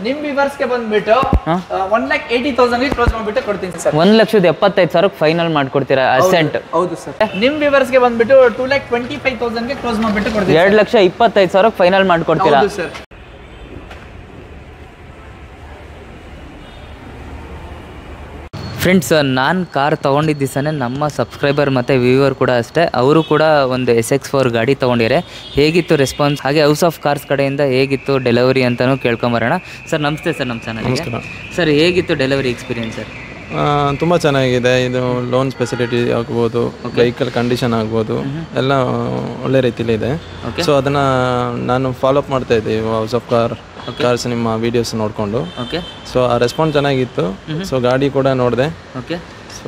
ನಿಮ್ viewers ಗೆ ಬಂದ್ಬಿಟ್ಟು one lakh eighty thousand close ಮಾಡ್ಬಿಟ್ಟು ಕೊಡ್ತೀನಿ ಸರ್ ಒಂದು ಲಕ್ಷದ ಎಪ್ಪತ್ತೈದು ಸಾವಿರಕ್ಕೆ ಫೈನಲ್ ಮಾಡ್ಕೊಡ್ತೀರಾ ಅಸೆಂಟ್ ಹೌದು ಸರ್ ನಿಮ್ viewers ಗೆ ಬಂದ್ಬಿಟ್ಟು ಟೂ ಲ್ಯಾಕ್ ಟ್ವೆಂಟಿ ಫೈವ್ ತೌಸಂಡ್ಗೆ ಕ್ಲೋಸ್ ಮಾಡ್ಬಿಟ್ಟು ಕೊಡ್ತೀನಿ ಎರಡು ಲಕ್ಷ ಇಪ್ಪತ್ತೈದು ಸಾವಿರಕ್ಕೆ ಫೈನಲ್ ಮಾಡ್ಕೊಡ್ತೀರಾ ಹೌದು ಸರ್ ಫ್ರೆಂಡ್ಸ್ ನಾನು ಕಾರ್ ತೊಗೊಂಡಿದ್ದ ದಿವಸನೇ ನಮ್ಮ ಸಬ್ಸ್ಕ್ರೈಬರ್ ಮತ್ತು ವ್ಯೂವರ್ ಕೂಡ ಅಷ್ಟೇ ಅವರು ಕೂಡ ಒಂದು ಎಸ್ ಎಕ್ಸ್ ಫೋರ್ ಗಾಡಿ ತೊಗೊಂಡಿದ್ದಾರೆ ಹೇಗಿತ್ತು ರೆಸ್ಪಾನ್ಸ್ ಹಾಗೆ ಹೌಸ್ ಆಫ್ ಕಾರ್ಸ್ ಕಡೆಯಿಂದ ಹೇಗಿತ್ತು ಡೆಲಿವರಿ ಅಂತಲೂ ಕೇಳ್ಕೊಂಬರೋಣ ಸರ್ ನಮಸ್ತೆ ಸರ್ ನಮ್ಮ ಚಾನಲ್ಗೆ ಸರ್ ಹೇಗಿತ್ತು ಡೆಲಿವರಿ ಎಕ್ಸ್ಪೀರಿಯನ್ಸ್ ಸರ್ ತುಂಬ ಚೆನ್ನಾಗಿದೆ ಇದು ಲೋನ್ ಫೆಸಿಲಿಟಿ ಆಗ್ಬೋದು ವೆಹಿಕಲ್ ಕಂಡೀಷನ್ ಆಗ್ಬೋದು ಎಲ್ಲ ಒಳ್ಳೆ ರೀತಿಲಿ ಇದೆ ಸೊ ಅದನ್ನು ನಾನು ಫಾಲೋ ಅಪ್ ಮಾಡ್ತಾ ಇದ್ದೆ ಹೌಸ್ ಆಫ್ ಕಾರ್ ಕಾರ್ಸ್ ನಿಮ್ಮ ವೀಡಿಯೋಸ್ ನೋಡಿಕೊಂಡು ಓಕೆ ಸೊ ಆ ರೆಸ್ಪಾನ್ಸ್ ಚೆನ್ನಾಗಿತ್ತು ಸೊ ಗಾಡಿ ಕೂಡ ನೋಡಿದೆ ಓಕೆ ಸೊ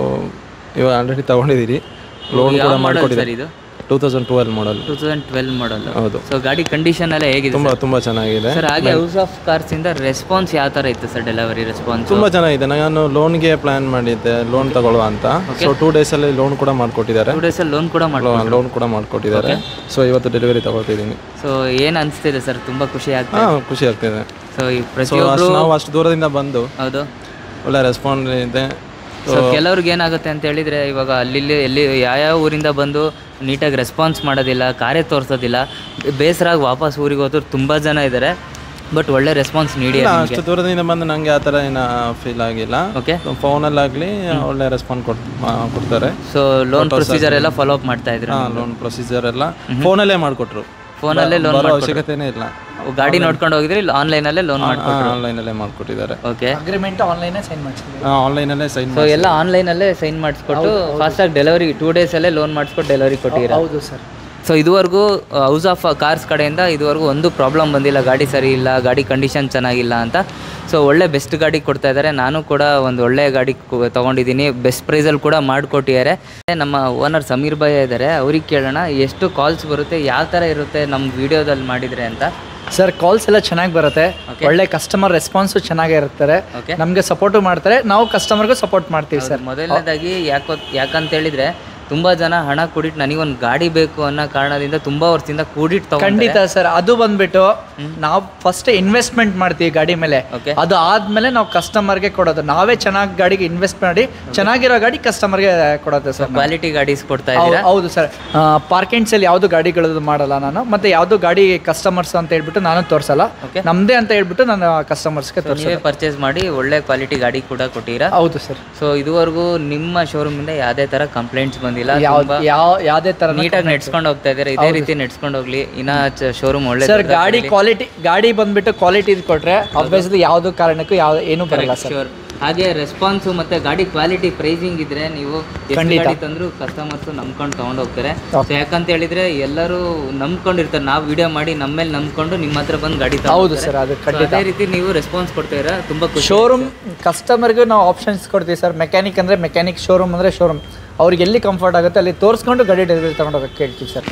ಇವಾಗ ಆಲ್ರೆಡಿ ತಗೊಂಡಿದ್ದೀರಿ ಲೋನ್ ಕೂಡ ಸರ್ ಮಾಡಿಕೊಟ್ಟಿದೆ ಇದು two thousand twelve model two thousand twelve model ಹೌದು ಸೊ ಗಾಡಿ ಕಂಡೀಷನ್ ಎಲ್ಲ ಹೇಗಿದೆ ತುಂಬ ತುಂಬ ಚೆನ್ನಾಗಿದೆ ಸರ್ ಹಾಗೆ ಹೌಸ್ ಆಫ್ ಕಾರ್ಸ್ ಇಂದ ರೆಸ್ಪಾನ್ಸ್ ಯಾವ ಥರ ಇತ್ತು ಸರ್ ಡೆಲಿವರಿ ರೆಸ್ಪಾನ್ಸ್ ತುಂಬ ಚೆನ್ನಾಗಿದೆ ನಾನು ಲೋನ್ಗೆ ಪ್ಲಾನ್ ಮಾಡಿದ್ದೆ ಲೋನ್ ತಗೊಳ್ಳುವ ಅಂತ ಸೊ ಟೂ ಡೇಸಲ್ಲಿ ಲೋನ್ ಕೂಡ ಮಾಡಿಕೊಟ್ಟಿದ್ದಾರೆ ಟೂ ಡೇಸಲ್ಲಿ ಲೋನ್ ಕೂಡ ಮಾಡಿ ಲೋನ್ ಕೂಡ ಮಾಡಿಕೊಟ್ಟಿದ್ದಾರೆ ಸೊ ಇವತ್ತು ಡೆಲಿವರಿ ತಗೊಳ್ತಿದ್ದೀನಿ ಸೊ ಏನು ಅನಿಸ್ತಿದೆ ಸರ್ ತುಂಬ ಖುಷಿ ಆಗ್ತದೆ ಹಾಂ ಖುಷಿ ಆಗ್ತಿದೆ ಸೊ ಈ ಸೊ ಪ್ರತಿಯೊಬ್ಬರು ಅಷ್ಟು ನಾವು ಅಷ್ಟು ದೂರದಿಂದ ಬಂದು ಹೌದು ಒಳ್ಳೆ ರೆಸ್ಪಾನ್ಸ್ ಇದೆ ಸೊ ಕೆಲವ್ರಿಗೆ ಏನಾಗುತ್ತೆ ಅಂತ ಹೇಳಿದ್ರೆ ಇವಾಗ ಅಲ್ಲಿ ಎಲ್ಲಿ ಯಾವ್ಯಾವ ಊರಿಂದ ಬಂದು ನೀಟಾಗಿ ರೆಸ್ಪಾನ್ಸ್ ಮಾಡೋದಿಲ್ಲ ಕಾರ್ಯ ತೋರಿಸೋದಿಲ್ಲ ಬೇಸರಾಗಿ ವಾಪಸ್ ಊರಿಗೆ ಹೋದ್ರು ತುಂಬ ಜನ ಇದ್ದಾರೆ ಬಟ್ ಒಳ್ಳೆ ರೆಸ್ಪಾನ್ಸ್ ನೀಡಿ ಇಲ್ಲ, ಅಷ್ಟು ದೂರದಿಂದ ಬಂದು ನನಗೆ ಆ ಥರ ಏನು ಫೀಲ್ ಆಗಿಲ್ಲ ಓಕೆ ಫೋನಲ್ಲಾಗಲಿ ಒಳ್ಳೆ ರೆಸ್ಪಾನ್ಸ್ ಕೊಡ್ ಮಾ- ಕೊಡ್ತಾರೆ ಸೊ ಲೋನ್ ಪ್ರೊಸೀಜರ್ ಎಲ್ಲ ಫಾಲೋ ಅಪ್ ಮಾಡ್ತಾ ಇದ್ರು ಹಾಂ ಲೋನ್ ಪ್ರೊಸೀಜರ್ ಎಲ್ಲ ಫೋನಲ್ಲೇ ಮಾಡಿಕೊಟ್ರು ಫೋನಲ್ಲೇ ಲೋನ್ ಬರೋ ಅವಶ್ಯಕತೆನೇ ಇಲ್ಲ ಗಾಡಿ ನೋಡ್ಕೊಂಡು ಹೋಗಿದ್ರಿ ಆನ್ಲೈನಲ್ಲೇ ಲೋನ್ ಮಾಡಿ ಆನ್ಲೈನಲ್ಲೇ ಮಾಡಿಕೊಟ್ಟಿದ್ದಾರೆ ಓಕೆ ಅಗ್ರಿಮೆಂಟ್ ಆನ್ಲೈನ್ ಸೈನ್ ಮಾಡ್ಸಿದ್ವಿ ಆನ್ಲೈನಲ್ಲೇ ಸೈನ್ ಸೊ ಎಲ್ಲ ಆನ್ಲೈನಲ್ಲೇ ಸೈನ್ ಮಾಡಿಸ್ಕೊಟ್ಟು ಫಾಸ್ಟಾಗಿ ಡೆಲಿವರಿ ಟೂ ಡೇಸಲ್ಲೇ ಲೋನ್ ಮಾಡಿಸ್ಕೊಟ್ಟು ಡೆಲಿವರಿ ಕೊಟ್ಟಿರ ಹೌದು ಸರ್ ಸೊ ಇದುವರೆಗೂ ಹೌಸ್ ಆಫ್ ಕಾರ್ಸ್ ಕಡೆಯಿಂದ ಇದುವರೆಗೂ ಒಂದು ಪ್ರಾಬ್ಲಮ್ ಬಂದಿಲ್ಲ ಗಾಡಿ ಸರಿ ಇಲ್ಲ ಗಾಡಿ ಕಂಡೀಷನ್ ಚೆನ್ನಾಗಿಲ್ಲ ಅಂತ ಸೊ ಒಳ್ಳೆ ಬೆಸ್ಟ್ ಗಾಡಿ ಕೊಡ್ತಾ ಇದ್ದಾರೆ ನಾನು ಕೂಡ ಒಂದು ಒಳ್ಳೆ ಗಾಡಿ ಕು- ತಗೊಂಡಿದ್ದೀನಿ ಬೆಸ್ಟ್ ಪ್ರೈಸಲ್ಲಿ ಕೂಡ ಮಾಡಿಕೊಟ್ಟಿದ್ದಾರೆ ನಮ್ಮ ಓನರ್ ಸಮೀರ್ ಭಯ ಇದ್ದಾರೆ ಅವ್ರಿಗೆ ಕೇಳೋಣ ಎಷ್ಟು ಕಾಲ್ಸ್ ಬರುತ್ತೆ ಯಾವ ಥರ ಇರುತ್ತೆ ನಮ್ಮ ವಿಡಿಯೋದಲ್ಲಿ ಮಾಡಿದರೆ ಅಂತ ಸರ್ ಕಾಲ್ಸ್ ಎಲ್ಲ ಚೆನ್ನಾಗಿ ಬರುತ್ತೆ ಒಳ್ಳೆ ಕಸ್ಟಮರ್ ರೆಸ್ಪಾನ್ಸು ಚೆನ್ನಾಗೇ ಇರ್ತಾರೆ Okay. ನಮಗೆ ಸಪೋರ್ಟು ಮಾಡ್ತಾರೆ ನಾವು ಕಸ್ಟಮರ್ಗೂ ಸಪೋರ್ಟ್ ಮಾಡ್ತೀವಿ ಸರ್ ಮೊದಲನೇದಾಗಿ ಯಾಕೋ ಯಾಕಂತ ಹೇಳಿದ್ರೆ ತುಂಬಾ ಜನ ಹಣ ಕೂಡಿಟ್ಟು ನನಗೊಂದು ಗಾಡಿ ಬೇಕು ಅನ್ನೋ ಕಾರಣದಿಂದ ತುಂಬಾ ವರ್ಷದಿಂದ ಕೂಡಿಟ್ಟು ತಗೊಂಡು ಖಂಡಿತ ಸರ್ ಅದು ಬಂದ್ಬಿಟ್ಟು ನಾವು ಫಸ್ಟ್ ಇನ್ವೆಸ್ಟ್ಮೆಂಟ್ ಮಾಡ್ತೀವಿ ಗಾಡಿ ಮೇಲೆ Okay. ಅದು ಆದ್ಮೇಲೆ ನಾವು ಕಸ್ಟಮರ್ಗೆ ಕೊಡೋದು ನಾವೇ ಚೆನ್ನಾಗಿ ಗಾಡಿಗೆ ಇನ್ವೆಸ್ಟ್ ಮಾಡಿ ಚೆನ್ನಾಗಿರೋ ಗಾಡಿ ಕಸ್ಟಮರ್ಗೆ ಕೊಡೋದು ಸರ್ ಕ್ವಾಲಿಟಿ ಗಾಡೀಸ್ ಕೊಡ್ತಾ ಹೌ- ಇದ್ದೀರಾ ಹೌದು ಸರ್ ಪಾರ್ಕೆಂಟ್ಸ್ ಅಲ್ಲಿ ಯಾವ್ದು ಗಾಡಿಗಳದ್ದು ಮಾಡಲ್ಲ ನಾನು ಮತ್ತೆ ಯಾವ್ದು ಗಾಡಿ ಕಸ್ಟಮರ್ಸ್ ಅಂತ ಹೇಳ್ಬಿಟ್ಟು ನಾನು ತೋರ್ಸಲ್ಲ Okay. ನಮ್ದೇ ಅಂತ ಹೇಳ್ಬಿಟ್ಟು ನಾನು ಕಸ್ಟಮರ್ಸ್ಗೆ ತೋರ್ಸ ನೀವೇ ಪರ್ಚೇಸ್ ಮಾಡಿ ಒಳ್ಳೆ ಕ್ವಾಲಿಟಿ ಗಾಡಿ ಕೂಡ ಕೊಟ್ಟಿರಾ ಹೌದು ಸರ್ ಸೊ ಇದುವರೆಗೂ ನಿಮ್ಮ ಶೋರೂಮ್ ಇಂದ ಯಾವುದೇ ತರ ಕಂಪ್ಲೇಂಟ್ಸ್ ಬಂದಿಲ್ಲ ಯಾವ್ದು ಯಾವ ಯಾವ್ದೇ ತರ ನೀಟಾಗಿ ನೆಡ್ಸ್ಕೊಂಡು ಹೋಗ್ತಾ ಇದ್ದಾರೆ ಇದೇ ರೀತಿ ನೆಡ್ಸ್ಕೊಂಡು ಹೋಗ್ಲಿ ಇನ್ನ ಶೋರೂಮ್ ಒಳ್ಳೆ ಸರ್ ಗಾಡಿ ಕ್ವಾಲಿಟಿ ಗಾಡಿ ಬಂದ್ಬಿಟ್ಟು ಕ್ವಾಲಿಟಿ ಕೊಟ್ರೆ ಅಬ್ವಿಯಸ್ಲಿ ಯಾವ್ದು ಕಾರಣಕ್ಕೂ ಯಾವ ಏನು ಬರಲ್ಲ ಸರ್ Sure. ಹಾಗೆ ರೆಸ್ಪಾನ್ಸ್ ಮತ್ತೆ ಗಾಡಿ ಕ್ವಾಲಿಟಿ ಪ್ರೈಸಿಂಗ್ ಇದ್ರೆ ನೀವು ಎಷ್ಟು ಖಂಡಿತ. ಗಾಡಿ ತಂದ್ರು ಕಸ್ಟಮರ್ಸ್ ನಂಬ್ಕೊಂಡು ತಗೊಂಡು ಹೋಗ್ತಾರೆ ಸೊ ಯಾಕಂತ ಹೇಳಿದ್ರೆ ಎಲ್ಲರೂ ನಂಬ್ಕೊಂಡಿರ್ತಾರೆ ನಾವು ವಿಡಿಯೋ ಮಾಡಿ ನಮ್ಮ ಮೇಲೆ ನಂಬ್ಕೊಂಡು ನಿಮ್ಮ ಹತ್ರ ಬಂದು ಗಾಡಿ ತಗೊಂಡು ಹೌದು ಹೋಗ್ತಾರೆ. ಸರ್ ಅದು So ಖಂಡಿತ ಅದೇ ರೀತಿ ನೀವು ರೆಸ್ಪಾನ್ಸ್ ಕೊಡ್ತೀರಾ ತುಂಬಾ ಖುಷಿ ಶೋರೂಮ್ ಕಸ್ಟಮರ್ಗೂ ನಾವು ಆಪ್ಷನ್ಸ್ ಕೊಡ್ತೀವಿ ಸರ್ ಮೆಕ್ಯಾನಿಕ್ ಅಂದರೆ ಮೆಕ್ಯಾನಿಕ್ ಶೋರೂಮ್ ಅಂದರೆ ಶೋರೂಮ್ ಅವ್ರಿಗೆ ಎಲ್ಲಿ ಕಂಫರ್ಟ್ ಆಗುತ್ತೆ ಅಲ್ಲಿ ತೋರಿಸ್ಕೊಂಡು ಗಾಡಿ ಡೆಲಿವರಿ ತಗೊಂಡು ಹೋಗಕ್ಕೆ ಕೇಳ್ತೀವಿ sir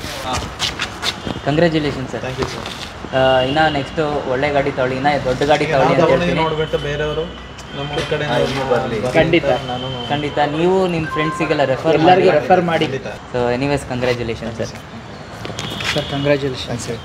congratulation sir thank you sir ಇನ್ನ ನೆಕ್ಸ್ಟ್ ಒಳ್ಳೆ ಗಾಡಿ ತಗೊಳ್ಳಿ ಇನ್ನ ದೊಡ್ಡ ಗಾಡಿ ತಗೊಳ್ಳಿ ಅಂತ ಹೇಳ್ತೀನಿ ನೋಡ್ಬಿಟ್ಟು ಬೇರೆಯವರು ನಮ್ಮ ಕಡೆ ಬರಲಿ ಖಂಡಿತ ಖಂಡಿತ ನೀವು ನಿಮ್ಮ ಫ್ರೆಂಡ್ಸಿಗೆಲ್ಲ ರೆಫರ್ ಮಾಡಿ ಎಲ್ಲರಿಗೂ ರೆಫರ್ ಮಾಡಿ so anyways congratulation sir sir congratulation sir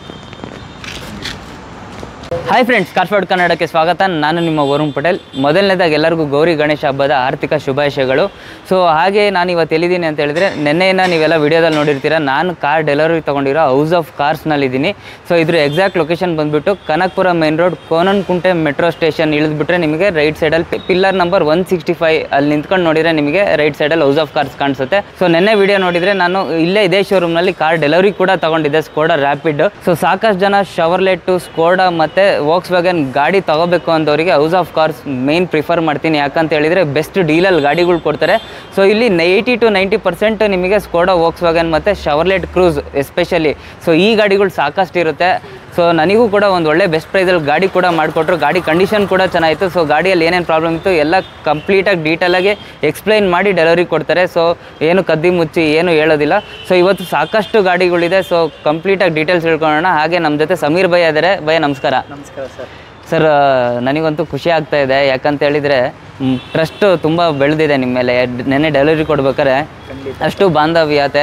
hi friends Carford ಕನ್ನಡಕ್ಕೆ ಸ್ವಾಗತ ನಾನು ನಿಮ್ಮ ವರುಣ್ ಪಟೇಲ್ ಮೊದಲನೇದಾಗಿ ಎಲ್ಲರಿಗೂ ಗೌರಿ ಗಣೇಶ ಹಬ್ಬದ ಆರ್ಥಿಕ ಶುಭಾಶಯಗಳು ಸೊ ಹಾಗೆ ನಾನು ಇವತ್ತು ಎಲ್ಲಿದ್ದೀನಿ ಅಂತ ಹೇಳಿದ್ರೆ ನಿನ್ನೆಯಿಂದ ನೀವೆಲ್ಲ ವಿಡಿಯೋದಲ್ಲಿ ನೋಡಿರ್ತೀರ ನಾನು ಕಾರ್ ಡೆಲಿವರಿ ತೊಗೊಂಡಿರೋ ಹೌಸ್ ಆಫ್ ಕಾರ್ಸ್ನಲ್ಲಿದ್ದೀನಿ ಸೊ ಇದ್ರ ಎಕ್ಸಾಕ್ಟ್ ಲೊಕೇಶನ್ ಬಂದುಬಿಟ್ಟು Kanakapura main road Konanakunte metro station ಇಳಿದ್ಬಿಟ್ರೆ ನಿಮಗೆ ರೈಟ್ ಸೈಡಲ್ಲಿ pillar number one sixty five ಅಲ್ಲಿ ನಿಂತ್ಕೊಂಡು ನೋಡಿದ್ರೆ ನಿಮಗೆ ರೈಟ್ ಸೈಡಲ್ಲಿ ಹೌಸ್ ಆಫ್ ಕಾರ್ಸ್ ಕಾಣಿಸುತ್ತೆ ಸೊ ನಿನ್ನೆ ವಿಡಿಯೋ ನೋಡಿದ್ರೆ ನಾನು ಇಲ್ಲೇ ಇದೇ ಶೋರೂಮ್ನಲ್ಲಿ ಕಾರ್ ಡೆಲಿವರಿ ಕೂಡ ತಗೊಂಡಿದ್ದೆ ಸ್ಕೋಡಾ ರ್ಯಾಪಿಡ್ ಸೊ ಸಾಕಷ್ಟು ಜನ ಶವರ್ಲೆಟ್ಟು ಸ್ಕೋಡಾ ಮತ್ತೆ ವೋಕ್ಸ್ ವ್ಯಾಗನ್ ಗಾಡಿ ತಗೋಬೇಕು ಅಂದವರಿಗೆ House of Cars main prefer ಮಾಡ್ತೀನಿ ಯಾಕಂತ ಹೇಳಿದ್ರೆ ಬೆಸ್ಟ್ ಡೀಲಲ್ಲಿ ಗಾಡಿಗಳು ಕೊಡ್ತಾರೆ ಸೊ ಇಲ್ಲಿ ಏಯ್ಟಿ ಟು ನೈಂಟಿ ಪರ್ಸೆಂಟ್ ನಿಮಗೆ ಸ್ಕೋಡಾ ವೋಕ್ಸ್ ವ್ಯಾಗನ್ ಮತ್ತು ಶವರ್ಲೆಟ್ ಕ್ರೂಸ್ ಎಸ್ಪೆಷಲಿ ಸೊ ಈ ಗಾಡಿಗಳು ಸಾಕಷ್ಟು ಇರುತ್ತೆ ಸೊ ನನಗೂ ಕೂಡ ಒಂದು ಒಳ್ಳೆ ಬೆಸ್ಟ್ ಪ್ರೈಸಲ್ಲಿ ಗಾಡಿ ಕೂಡ ಮಾಡಿಕೊಟ್ರು ಗಾಡಿ ಕಂಡೀಷನ್ ಕೂಡ ಚೆನ್ನಾಗಿತ್ತು ಸೊ ಗಾಡಿಯಲ್ಲಿ ಏನೇನು ಪ್ರಾಬ್ಲಮ್ ಇತ್ತು ಎಲ್ಲ ಕಂಪ್ಲೀಟಾಗಿ ಡೀಟೇಲಾಗಿ ಎಕ್ಸ್ಪ್ಲೈನ್ ಮಾಡಿ ಡೆಲಿವರಿ ಕೊಡ್ತಾರೆ ಸೊ ಏನು ಕದ್ದಿ ಮುಚ್ಚಿ ಏನು ಹೇಳೋದಿಲ್ಲ ಸೊ ಇವತ್ತು ಸಾಕಷ್ಟು ಗಾಡಿಗಳಿದೆ ಸೊ ಕಂಪ್ಲೀಟಾಗಿ ಡೀಟೇಲ್ಸ್ ತಿಳ್ಕೊಳ್ಳೋಣ ಹಾಗೆ ನಮ್ಮ ಜೊತೆ ಸಮೀರ್ ಭಯ ಇದ್ದಾರೆ ಭಯ ನಮಸ್ಕಾರ ನಮಸ್ಕಾರ ಸರ್ ಸರ್ ನನಗಂತೂ ಖುಷಿ ಆಗ್ತಾ ಇದೆ ಯಾಕಂತ ಹೇಳಿದರೆ ಟ್ರಸ್ಟ್ ತುಂಬ ಬೆಳೆದಿದೆ ನಿಮ್ಮ ಮೇಲೆ ನೆನ್ನೆ ಡೆಲಿವರಿ ಕೊಡ್ಬೇಕಾದ್ರೆ ಅಷ್ಟು ಬಾಂಧವ್ಯತೆ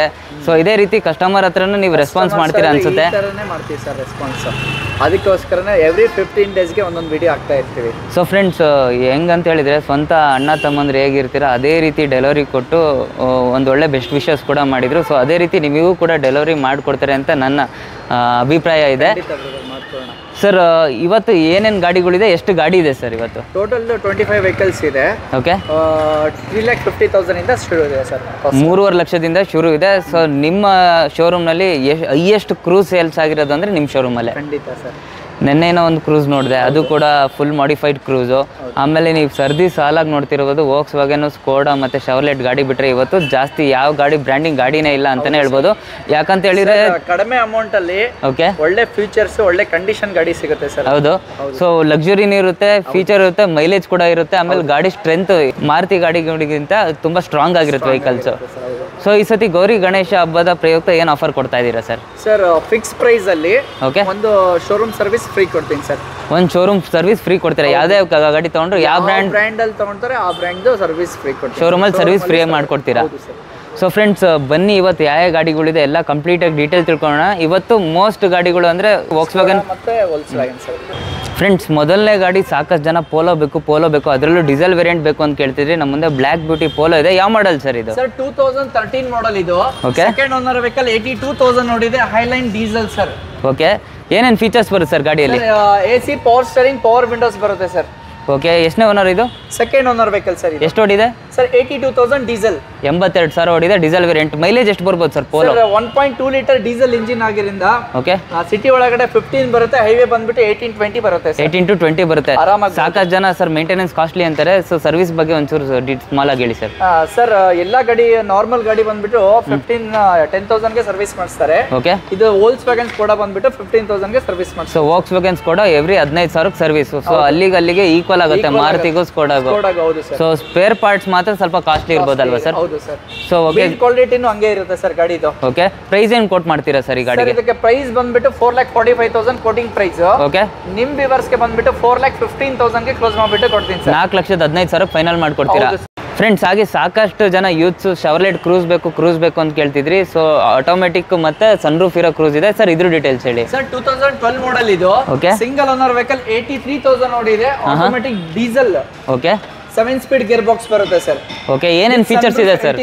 ಸೊ ಇದೇ ರೀತಿ ಕಸ್ಟಮರ್ ಹತ್ರನೂ ನೀವು ರೆಸ್ಪಾನ್ಸ್ ಮಾಡ್ತೀರಾ ಅನ್ಸುತ್ತೆ ಈ ಥರನೇ ಮಾಡ್ತೀವಿ ಸರ್ ರೆಸ್ಪಾನ್ಸ್ ಅದಕ್ಕೋಸ್ಕರನೇ ಎವ್ರಿ ಫಿಫ್ಟೀನ್ ಡೇಸ್ಗೆ ಒಂದೊಂದು ವಿಡಿಯೋ ಆಗ್ತಾ ಇರ್ತೀವಿ ಸೊ ಫ್ರೆಂಡ್ಸ್ ಹೆಂಗಂತ ಹೇಳಿದ್ರೆ ಸ್ವಂತ ಅಣ್ಣ ತಮ್ಮಂದ್ರೆ ಹೇಗಿರ್ತೀರ ಅದೇ ರೀತಿ ಡೆಲಿವರಿ ಕೊಟ್ಟು ಆ, ಒಂದು ಒಳ್ಳೆ ಬೆಸ್ಟ್ ವಿಶಸ್ ಕೂಡ ಮಾಡಿದ್ರು ಸೊ ಅದೇ ರೀತಿ ನಿಮಗೂ ಕೂಡ ಡೆಲಿವರಿ ಮಾಡಿಕೊಡ್ತಾರೆ ಅಂತ ನನ್ನ ಆ, ಅಭಿಪ್ರಾಯ ಇದೆ ಮಾಡ್ಕೊಳ್ಳೋಣ ಸರ್ ಇವತ್ತು ಏನೇನು ಗಾಡಿಗಳಿದೆ ಎಷ್ಟು ಗಾಡಿ ಇದೆ ಸರ್ ಇವತ್ತು ಟೋಟಲ್ ಟ್ವೆಂಟಿ ಫೈವ್ ವೆಹಿಕಲ್ಸ್ ಇದೆ ಓಕೆ ತ್ರೀ ಲ್ಯಾಕ್ ಫಿಫ್ಟಿ ತೌಸಂಡಿಂದ ಶುರು ಇದೆ ಸರ್ ಮೂರುವರೆ ಲಕ್ಷದಿಂದ ಶುರು ಇದೆ ಸೊ ನಿಮ್ಮ ಶೋರೂಮ್ನಲ್ಲಿ ಎಷ್ಟು ಹೈಯೆಸ್ಟ್ ಕ್ರೂಸ್ ಸೇಲ್ಸ್ ಆಗಿರೋದು ಅಂದರೆ ನಿಮ್ಮ ಶೋರೂಮಲ್ಲೇ ಖಂಡಿತ ಸರ್ ನೆನ್ನೆನೋ ಒಂದು ಕ್ರೂಸ್ ನೋಡಿದೆ ಅದು ಕೂಡ ಫುಲ್ ಮಾಡಿಫೈಡ್ ಕ್ರೂಸು ಆಮೇಲೆ ನೀವು ಸರ್ದಿ ಸಾಲಾಗಿ ನೋಡ್ತಿರ್ಬೋದು ವೋಕ್ಸ್ ವ್ಯಾಗನು ಸ್ಕೋಡಾ ಮತ್ತು ಶವರ್ಲೆಟ್ ಗಾಡಿ ಬಿಟ್ಟರೆ ಇವತ್ತು ಜಾಸ್ತಿ ಯಾವ ಗಾಡಿ ಬ್ರ್ಯಾಂಡಿಂಗ್ ಗಾಡಿನೇ ಇಲ್ಲ ಅಂತಲೇ ಹೇಳ್ಬೋದು ಯಾಕಂತ ಹೇಳಿದ್ರೆ ಕಡಿಮೆ ಅಮೌಂಟ್ ಅಲ್ಲಿ ಓಕೆ ಒಳ್ಳೆ ಫೀಚರ್ಸ್ ಒಳ್ಳೆ ಕಂಡೀಷನ್ ಗಾಡಿ ಸಿಗುತ್ತೆ ಸರ್ ಹೌದು ಸೊ ಲಕ್ಸುರಿನೂ ಇರುತ್ತೆ ಫೀಚರ್ ಇರುತ್ತೆ ಮೈಲೇಜ್ ಕೂಡ ಇರುತ್ತೆ ಆಮೇಲೆ ಗಾಡಿ ಸ್ಟ್ರೆಂತ್ ಮಾರುತಿ ಗಾಡಿಗಳಿಗಿಂತ ತುಂಬ ಸ್ಟ್ರಾಂಗ್ ಆಗಿರುತ್ತೆ ವೆಹಿಕಲ್ಸು ಸೊ ಈ ಸತಿ ಗೌರಿ ಗಣೇಶ ಹಬ್ಬದ ಪ್ರಯುಕ್ತ ಏನು ಆಫರ್ ಕೊಡ್ತಾ ಇದ್ದೀರಾ ಸರ್ ಸರ್ ಫಿಕ್ಸ್ ಪ್ರೈಸ್ ಅಲ್ಲಿ ಓಕೆ ಒಂದು ಶೋರೂಮ್ ಸರ್ವಿಸ್ ಫ್ರೀ ಕೊಡ್ತೀನಿ ಸರ್ ಒಂದು ಶೋರೂಮ್ ಸರ್ವಿಸ್ ಫ್ರೀ ಕೊಡ್ತೀರಾ ಯಾವುದೇ ಗಾಡಿ ತೊಗೊಂಡ್ರು ಯಾವ ಬ್ರ್ಯಾಂಡ್ ಬ್ರ್ಯಾಂಡ್ ಅಲ್ಲಿ ತಗೊಂತಾರೆ ಆ ಬ್ರ್ಯಾಂಡ್ ಸರ್ವಿಸ್ ಫ್ರೀ ಕೊಡ್ತೀನಿ ಶೋರೂಮಲ್ಲಿ ಸರ್ವಿಸ್ ಫ್ರೀ ಮಾಡಿಕೊಡ್ತೀರಾ ಹೌದು ಸರ್ ಸೊ ಫ್ರೆಂಡ್ಸ್ ಬನ್ನಿ ಇವತ್ತು ಯಾವ ಯಾವ ಗಾಡಿಗಳಿದೆ ಎಲ್ಲ ಕಂಪ್ಲೀಟಾಗಿ ಡೀಟೇಲ್ ತಿಳ್ಕೊಳ್ಳೋಣ ಇವತ್ತು ಮೋಸ್ಟ್ ಗಾಡಿಗಳು ಅಂದರೆ ವೋಕ್ಸ್ ವ್ಯಾಗನ್ ಮತ್ತೆ ಹೋಲ್ಸ್ ವ್ಯಾಗನ್ ಸರ್ ಫ್ರೆಂಡ್ಸ್ ಮೊದಲನೇ ಗಾಡಿ ಸಾಕಷ್ಟು ಜನ ಪೋಲೋ ಬೇಕು ಪೋಲೋ ಬೇಕು ಅದರಲ್ಲೂ ಡೀಸೆಲ್ ವೇರಿಯಂಟ್ ಬೇಕು ಅಂತ ಕೇಳ್ತಿದ್ರಿ ನಮ್ಮ ಮುಂದೆ ಬ್ಲ್ಯಾಕ್ ಬ್ಯೂಟಿ ಪೋಲೋ ಇದೆ ಯಾವ ಮಾಡಲ್ ಸರ್ ಇದು sir two thousand thirteen model ಇದು Okay. Second owner vehicle eighty two thousand ನೋಡಿದೆ ಹೈಲೈನ್ ಡೀಸೆಲ್ ಸರ್ ಓಕೆ ಏನೇನು ಫೀಚರ್ಸ್ ಬರುತ್ತೆ ಸರ್ ಗಾಡಿಯಲ್ಲಿ A C power steering power windows ಬರುತ್ತೆ ಸರ್ ಓಕೆ ಎಷ್ಟನೇ ಓನರ್ ಇದು ಸೆಕೆಂಡ್ ಓನರ್ ವೆಹಿಕಲ್ ಸರ್ ಇದು ಎಷ್ಟು ಓಡಿದೆ sir eighty two thousand diesel ಎಂಬತ್ತೆರಡು ಸಾವಿರ ಓಡಿದೆ ಡೀಸೆಲ್ ವೇರಿಯಂಟ್ ಮೈಲೇಜ್ ಎಷ್ಟು ಬರ್ಬೋದು sir Polo sir one point two litre diesel engine ಆಗಿರಿಂದ ಓಕೆ ಸಿಟಿ ಒಳಗಡೆ ಫಿಫ್ಟೀನ್ ಬರುತ್ತೆ ಹೈವೇ ಬಂದ್ಬಿಟ್ಟು ಏಯ್ಟೀನ್ ಟ್ವೆಂಟಿ ಬರುತ್ತೆ ಸರ್ ಏಯ್ಟೀನ್ ಟು ಟ್ವೆಂಟಿ ಬರುತ್ತೆ ಆರಾಮಾಗಿ ಸಾಕಷ್ಟು ಜನ ಸರ್ ಮೇಂಟೆನೆನ್ಸ್ ಕಾಸ್ಟ್ಲಿ ಅಂತಾರೆ ಸೊ ಸರ್ವಿಸ್ ಬಗ್ಗೆ ಒಂಚೂರು ಸ್ಮಾಲ್ ಆಗಿ ಹೇಳಿ ಸರ್ ಸರ್ ಎಲ್ಲ ಗಾಡಿ ನಾರ್ಮಲ್ ಗಾಡಿ ಬಂದ್ಬಿಟ್ಟು ಫಿಫ್ಟೀನ್ ಟೆನ್ ತೌಸಂಡ್ಗೆ ಸರ್ವಿಸ್ ಮಾಡಿಸ್ತಾರೆ ಓಕೆ ಇದು ಹೋಲ್ಸ್ ವ್ಯಾಗನ್ಸ್ ಕೂಡ ಬಂದ್ಬಿಟ್ಟು ಫಿಫ್ಟೀನ್ ತೌಸಂಡ್ಗೆ ಸರ್ವಿಸ್ ಮಾಡಿಸ್ತಾರೆ ಸೊ ವಾಕ್ಸ್ ವ್ಯಾಗನ್ಸ್ ಕೂಡ ಎವ್ರಿ ಹದಿನೈದು ಸಾವಿರಕ್ಕೆ ಸರ್ವಿಸ್ ಸೊ ಅಲ್ಲಿಗೆ ಅಲ್ಲಿಗೆ ಈಕ್ವಲ್ ಆಗುತ್ತೆ ಮಾರುತಿಗೂ ಸ್ಕೋಡಾಗೂ ಸ್ಕೋಡಾಗ ಹೌದು ಸರ್ ಸೊ ಸ್ಪೇರ್ ಪಾರ್ಟ್ಸ್ ಮಾತ್ರ ಸ್ವಲ್ಪ ಕಾಸ್ಟ್ಲಿ ಇರ್ಬೋದಲ್ವಾ ಸರ್ ಹೌದು ಸರ್ ಸೊ ಓಕೆ ಬಿಲ್ಡ್ ಕ್ವಾಲಿಟಿನೂ ಹಂಗೆ ಇರುತ್ತೆ ಸರ್ ಗಾಡಿದು ಓಕೆ ಪ್ರೈಸ್ ಏನು ಕೋಟ್ ಮಾಡ್ತೀರಾ ಸರ್ ಈ ಸರ್ ಗಾಡಿಗೆ ಇದಕ್ಕೆ ಪ್ರೈಸ್ ಬಂದ್ಬಿಟ್ಟು four lakh forty five thousand quoting price okay ನಿಮ್ ವಿವರ್ಸ್ಗೆ ಬಂದ್ಬಿಟ್ಟು ಫೋರ್ ಲ್ಯಾಕ್ ಫಿಫ್ಟೀನ್ ತೌಸಂಡ್ಗೆ ಕ್ಲೋಸ್ ಮಾಡಿಬಿಟ್ಟು ಕೊಡ್ತೀನಿ ಸರ್ ನಾಲ್ಕು ಲಕ್ಷದ ಹದಿನೈದು ಸಾವಿರ ಫೈನಲ್ ಮಾಡ್ಕೊಡ್ತೀರಾ ಹೌದು ಫ್ರೆಂಡ್ಸ್ ಹಾಗೆ ಸಾಕಷ್ಟು ಜನ ಯೂತ್ಸ್ ಶವರ್ಲೆಟ್ ಕ್ರೂಸ್ ಬೇಕು ಕ್ರೂಸ್ ಬೇಕು ಅಂತ ಕೇಳ್ತಿದ್ರಿ ಸೊ ಆಟೋಮೆಟಿಕ್ ಮತ್ತೆ ಸನ್ರೂಫ್ ಇರೋ ಕ್ರೂಸ್ ಇದೆ ಸರ್ ಇದ್ರ ಡೀಟೇಲ್ಸ್ ಹೇಳಿ sir two thousand twelve model ಇದು Okay. Single owner vehicle eighty three thousand ನೋಡಿದೆ automatic diesel okay seven speed gear box ಬರುತ್ತೆ ಸರ್ ಓಕೆ ಏನೇನು ಫೀಚರ್ಸ್ ಇದೆ ಸರ್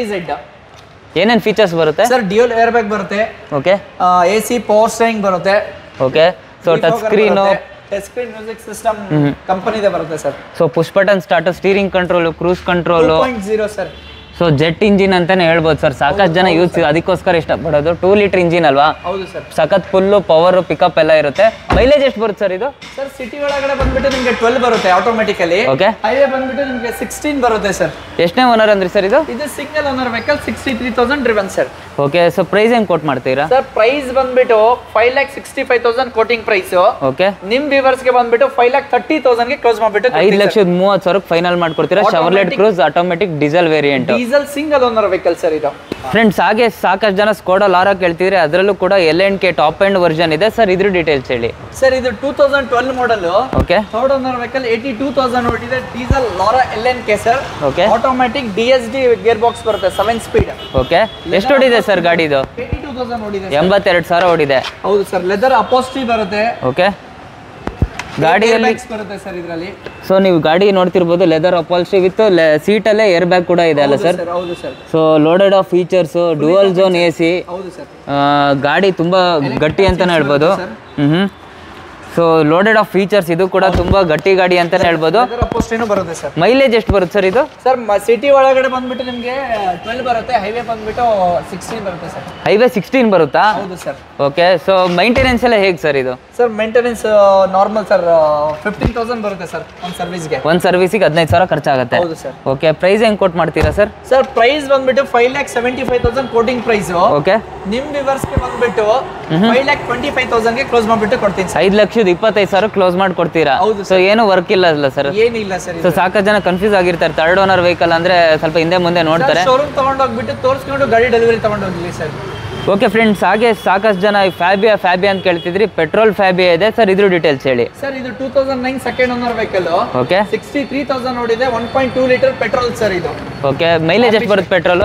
ಏನೇನು ಫೀಚರ್ಸ್ ಬರುತ್ತೆ ಸರ್ ಡ್ಯೂಲ್ ಏರ್ ಬ್ಯಾಗ್ ಬರುತ್ತೆ okay A C power steering ಬರುತ್ತೆ okay so touch screen touch screen music system ಕಂಪನಿದೆ ಬರುತ್ತೆ sir so push button start steering control cruise control point zero sir so jet engine ಅಂತಾನೆ ಹೇಳ್ಬೋದು sir ಸಾಕಷ್ಟು ಜನ use ಅದಕ್ಕೋಸ್ಕರ ಇಷ್ಟಪಡೋದು ಟೂ ಲೀಟರ್ ಇಂಜಿನ್ ಅಲ್ವಾ ಹೌದು ಸರ್ ಸಖತ್ ಫುಲ್ಲು ಪವರ್ ಪಿಕಪ್ ಎಲ್ಲ ಇರುತ್ತೆ ಮೈಲೇಜ್ ಎಷ್ಟು ಬರುತ್ತೆ ಸರ್ ಇದು ಸರ್ ಸಿಟಿ ಒಳಗಡೆ ಬಂದ್ಬಿಟ್ಟು ನಿಮಗೆ ಟ್ವೆಲ್ ಬರುತ್ತೆ ಆಟೋಮೆಟಿಕಲಿ ಓಕೆ ಹೈವೇ ಬಂದ್ಬಿಟ್ಟು ನಿಮಗೆ ಸಿಕ್ಸ್ಟೀನ್ ಬರುತ್ತೆ ಸರ್ ಎಷ್ಟನೇ ಓನರ್ ಅಂದ್ರಿ ಸರ್ ಇದು ಇದು single owner vehicle sixty three thousand driven sir okay so price ಹೆಂಗೆ ಕೊಟ್ ಮಾಡ್ತೀರಾ ಸರ್ ಪ್ರೈಸ್ ಬಂದ್ಬಿಟ್ಟು five lakh sixty five thousand quoting price okay ನಿಮ್ ವ್ಯೂವರ್ಸ್ಗೆ ಬಂದ್ಬಿಟ್ಟು ಫೈವ್ ಲ್ಯಾಕ್ ತರ್ಟಿ ತೌಸಂಡ್ಗೆ ಕ್ಲೋಸ್ ಮಾಡ್ಬಿಟ್ಟು ಐದು ಲಕ್ಷದ ಮೂವತ್ತು ಸಾವಿರಕ್ಕೆ ಫೈನಲ್ ಮಾಡ್ಕೊಡ್ತೀರಾ Chevrolet Cruze automatic diesel variant diesel single owner vehicle sir ಇದು ಫ್ರೆಂಡ್ಸ್ ಹಾಗೆ ಸಾಕಷ್ಟು ಜನ ಸ್ಕೋಡಾ ಲಾರಾ ಕೇಳ್ತಿದ್ರೆ ಅದರಲ್ಲೂ ಕೂಡ L N K top end version ಇದೆ ಸರ್ ಇದ್ರ ಡೀಟೇಲ್ಸ್ ಹೇಳಿ ಸರ್ ಇದು two thousand twelve model okay third owner vehicle eighty two thousand ನೋಡಿದೆ ಡೀಸೆಲ್ ಲಾರಾ L N K sir okay automatic D S D gear box ಬರುತ್ತೆ seven speed okay ಎಷ್ಟು ಹೊಡಿದೆ sir ಗಾಡಿದು ಏಯ್ಟಿ ಟೂ ತೌಸಂಡ್ ನೋಡಿದೆ ಎಂಬತ್ತೆರಡು ಸಾವಿರ ಓಡಿದೆ ಹೌದು ಸರ್ ಲೆದರ್ ಅಪೋಸ್ಟ್ರಿ ಬರುತ್ತೆ ಓಕೆ ಗಾಡಿಯಲ್ಲಿ Airbags ಬರುತ್ತೆ ಸರ್ ಇದರಲ್ಲಿ ಸೊ ನೀವು ಗಾಡಿ ನೋಡ್ತಿರ್ಬೋದು ಲೆದರ್ ಅಪಾಲ್ಸ್ಟ್ರಿ ವಿತ್ ಸೀಟಲ್ಲೇ ಏರ್ ಬ್ಯಾಗ್ ಕೂಡ ಇದೆ ಅಲ್ಲ ಸರ್ ಸರ್ ಹೌದು sir so loaded of features dual zone A C ಹೌದು ಸರ್ ಗಾಡಿ ತುಂಬ ಗಟ್ಟಿ ಅಂತಲೇ ಹೇಳ್ಬೋದು ಹ್ಞೂ ಸೊ ಲೋಡೆಡ್ ಆಫ್ ಫೀಚರ್ಸ್ ಇದು ಕೂಡ ತುಂಬ ಗಟ್ಟಿ ಗಾಡಿ ಅಂತಲೇ ಹೇಳ್ಬೋದು ಲೆದರ್ ಅಪೋಸ್ಟ್ರಿನೂ ಬರುತ್ತೆ ಸರ್ ಮೈಲೇಜ್ ಎಷ್ಟು ಬರುತ್ತೆ ಸರ್ ಇದು ಸರ್ ಸಿಟಿ ಒಳಗಡೆ ಬಂದ್ಬಿಟ್ಟು ನಿಮಗೆ ಟ್ವೆಲ್ ಬರುತ್ತೆ ಹೈವೇ ಬಂದ್ಬಿಟ್ಟು ಸಿಕ್ಸ್ಟೀನ್ ಬರುತ್ತೆ ಸರ್ ಹೈವೇ ಸಿಕ್ಸ್ಟೀನ್ ಬರುತ್ತಾ ಹೌದು ಸರ್ ಓಕೆ ಸೊ ಮೈಂಟೆನೆನ್ಸ್ ಎಲ್ಲ ಹೇಗೆ ಸರ್ ಇದು sir maintenance normal sir fifteen thousand ಬರುತ್ತೆ ಸರ್ ಒಂದು ಸರ್ವಿಸ್ಗೆ ಒಂದು ಸರ್ವಿಸಿಗೆ ಹದಿನೈದು ಸಾವಿರ ಖರ್ಚಾಗುತ್ತೆ ಹೌದು ಸರ್ ಓಕೆ ಪ್ರೈಸ್ ಹೆಂಗೆ ಕೊಟ್ಟು ಮಾಡ್ತೀರಾ ಸರ್ ಸರ್ ಪ್ರೈಸ್ ಬಂದ್ಬಿಟ್ಟು five lakh seventy five thousand quoting price okay ನಿಮ್ ವಿವರ್ಸ್ಗೆ ಬಂದ್ಬಿಟ್ಟು ಫೈವ್ ಲ್ಯಾಕ್ ಟ್ವೆಂಟಿ ಫೈವ್ ತೌಸಂಡ್ಗೆ ಕ್ಲೋಸ್ ಮಾಡ್ಬಿಟ್ಟು ಕೊಡ್ತೀನಿ ಸರ್ ಐದು ಲಕ್ಷದ ಇಪ್ಪತ್ತೈದು ಸಾವಿರ ಕ್ಲೋಸ್ ಮಾಡಿ ಕೊಡ್ತೀರಾ ಹೌದು ಸೊ ಏನು ವರ್ಕ್ ಇಲ್ಲ ಅಲ್ಲ ಸರ್ ಏನಿಲ್ಲ ಸರ್ ಸೊ ಸಾಕಷ್ಟು ಜನ ಕನ್ಫ್ಯೂಸ್ ಆಗಿರ್ತಾರೆ ಥರ್ಡ್ ಓನರ್ ವೆಹಿಕಲ್ ಅಂದ್ರೆ ಸ್ವಲ್ಪ ಹಿಂದೆ ಮುಂದೆ ನೋಡ್ತಾರೆ ಶೋರೂಮ್ ತಗೊಂಡೋಗ್ಬಿಟ್ಟು ತೋರಿಸ್ಕೊಂಡು ಗಾಡಿ ಡೆಲಿವರಿ ತಗೊಂಡೋಗ್ಲಿ ಸರ್ ಓಕೆ ಫ್ರೆಂಡ್ಸ್ ಹಾಗೆ ಸಾಕಷ್ಟು ಜನ ಈ ಫ್ಯಾಬಿಯಾ ಫ್ಯಾಬಿಯಾ ಅಂತ ಕೇಳ್ತಿದ್ರಿ ಪೆಟ್ರೋಲ್ ಫ್ಯಾಬಿಯಾ ಇದೆ ಸರ್ ಇದ್ರ ಡೀಟೇಲ್ಸ್ ಹೇಳಿ ಸರ್ ಇದು two thousand nine second owner vehicle okay sixty three thousand ನೋಡಿದೆ one point two litre petrol sir ಇದು ಓಕೆ ಮೈಲೇಜ್ ಎಷ್ಟು ಬರುತ್ತೆ ಪೆಟ್ರೋಲು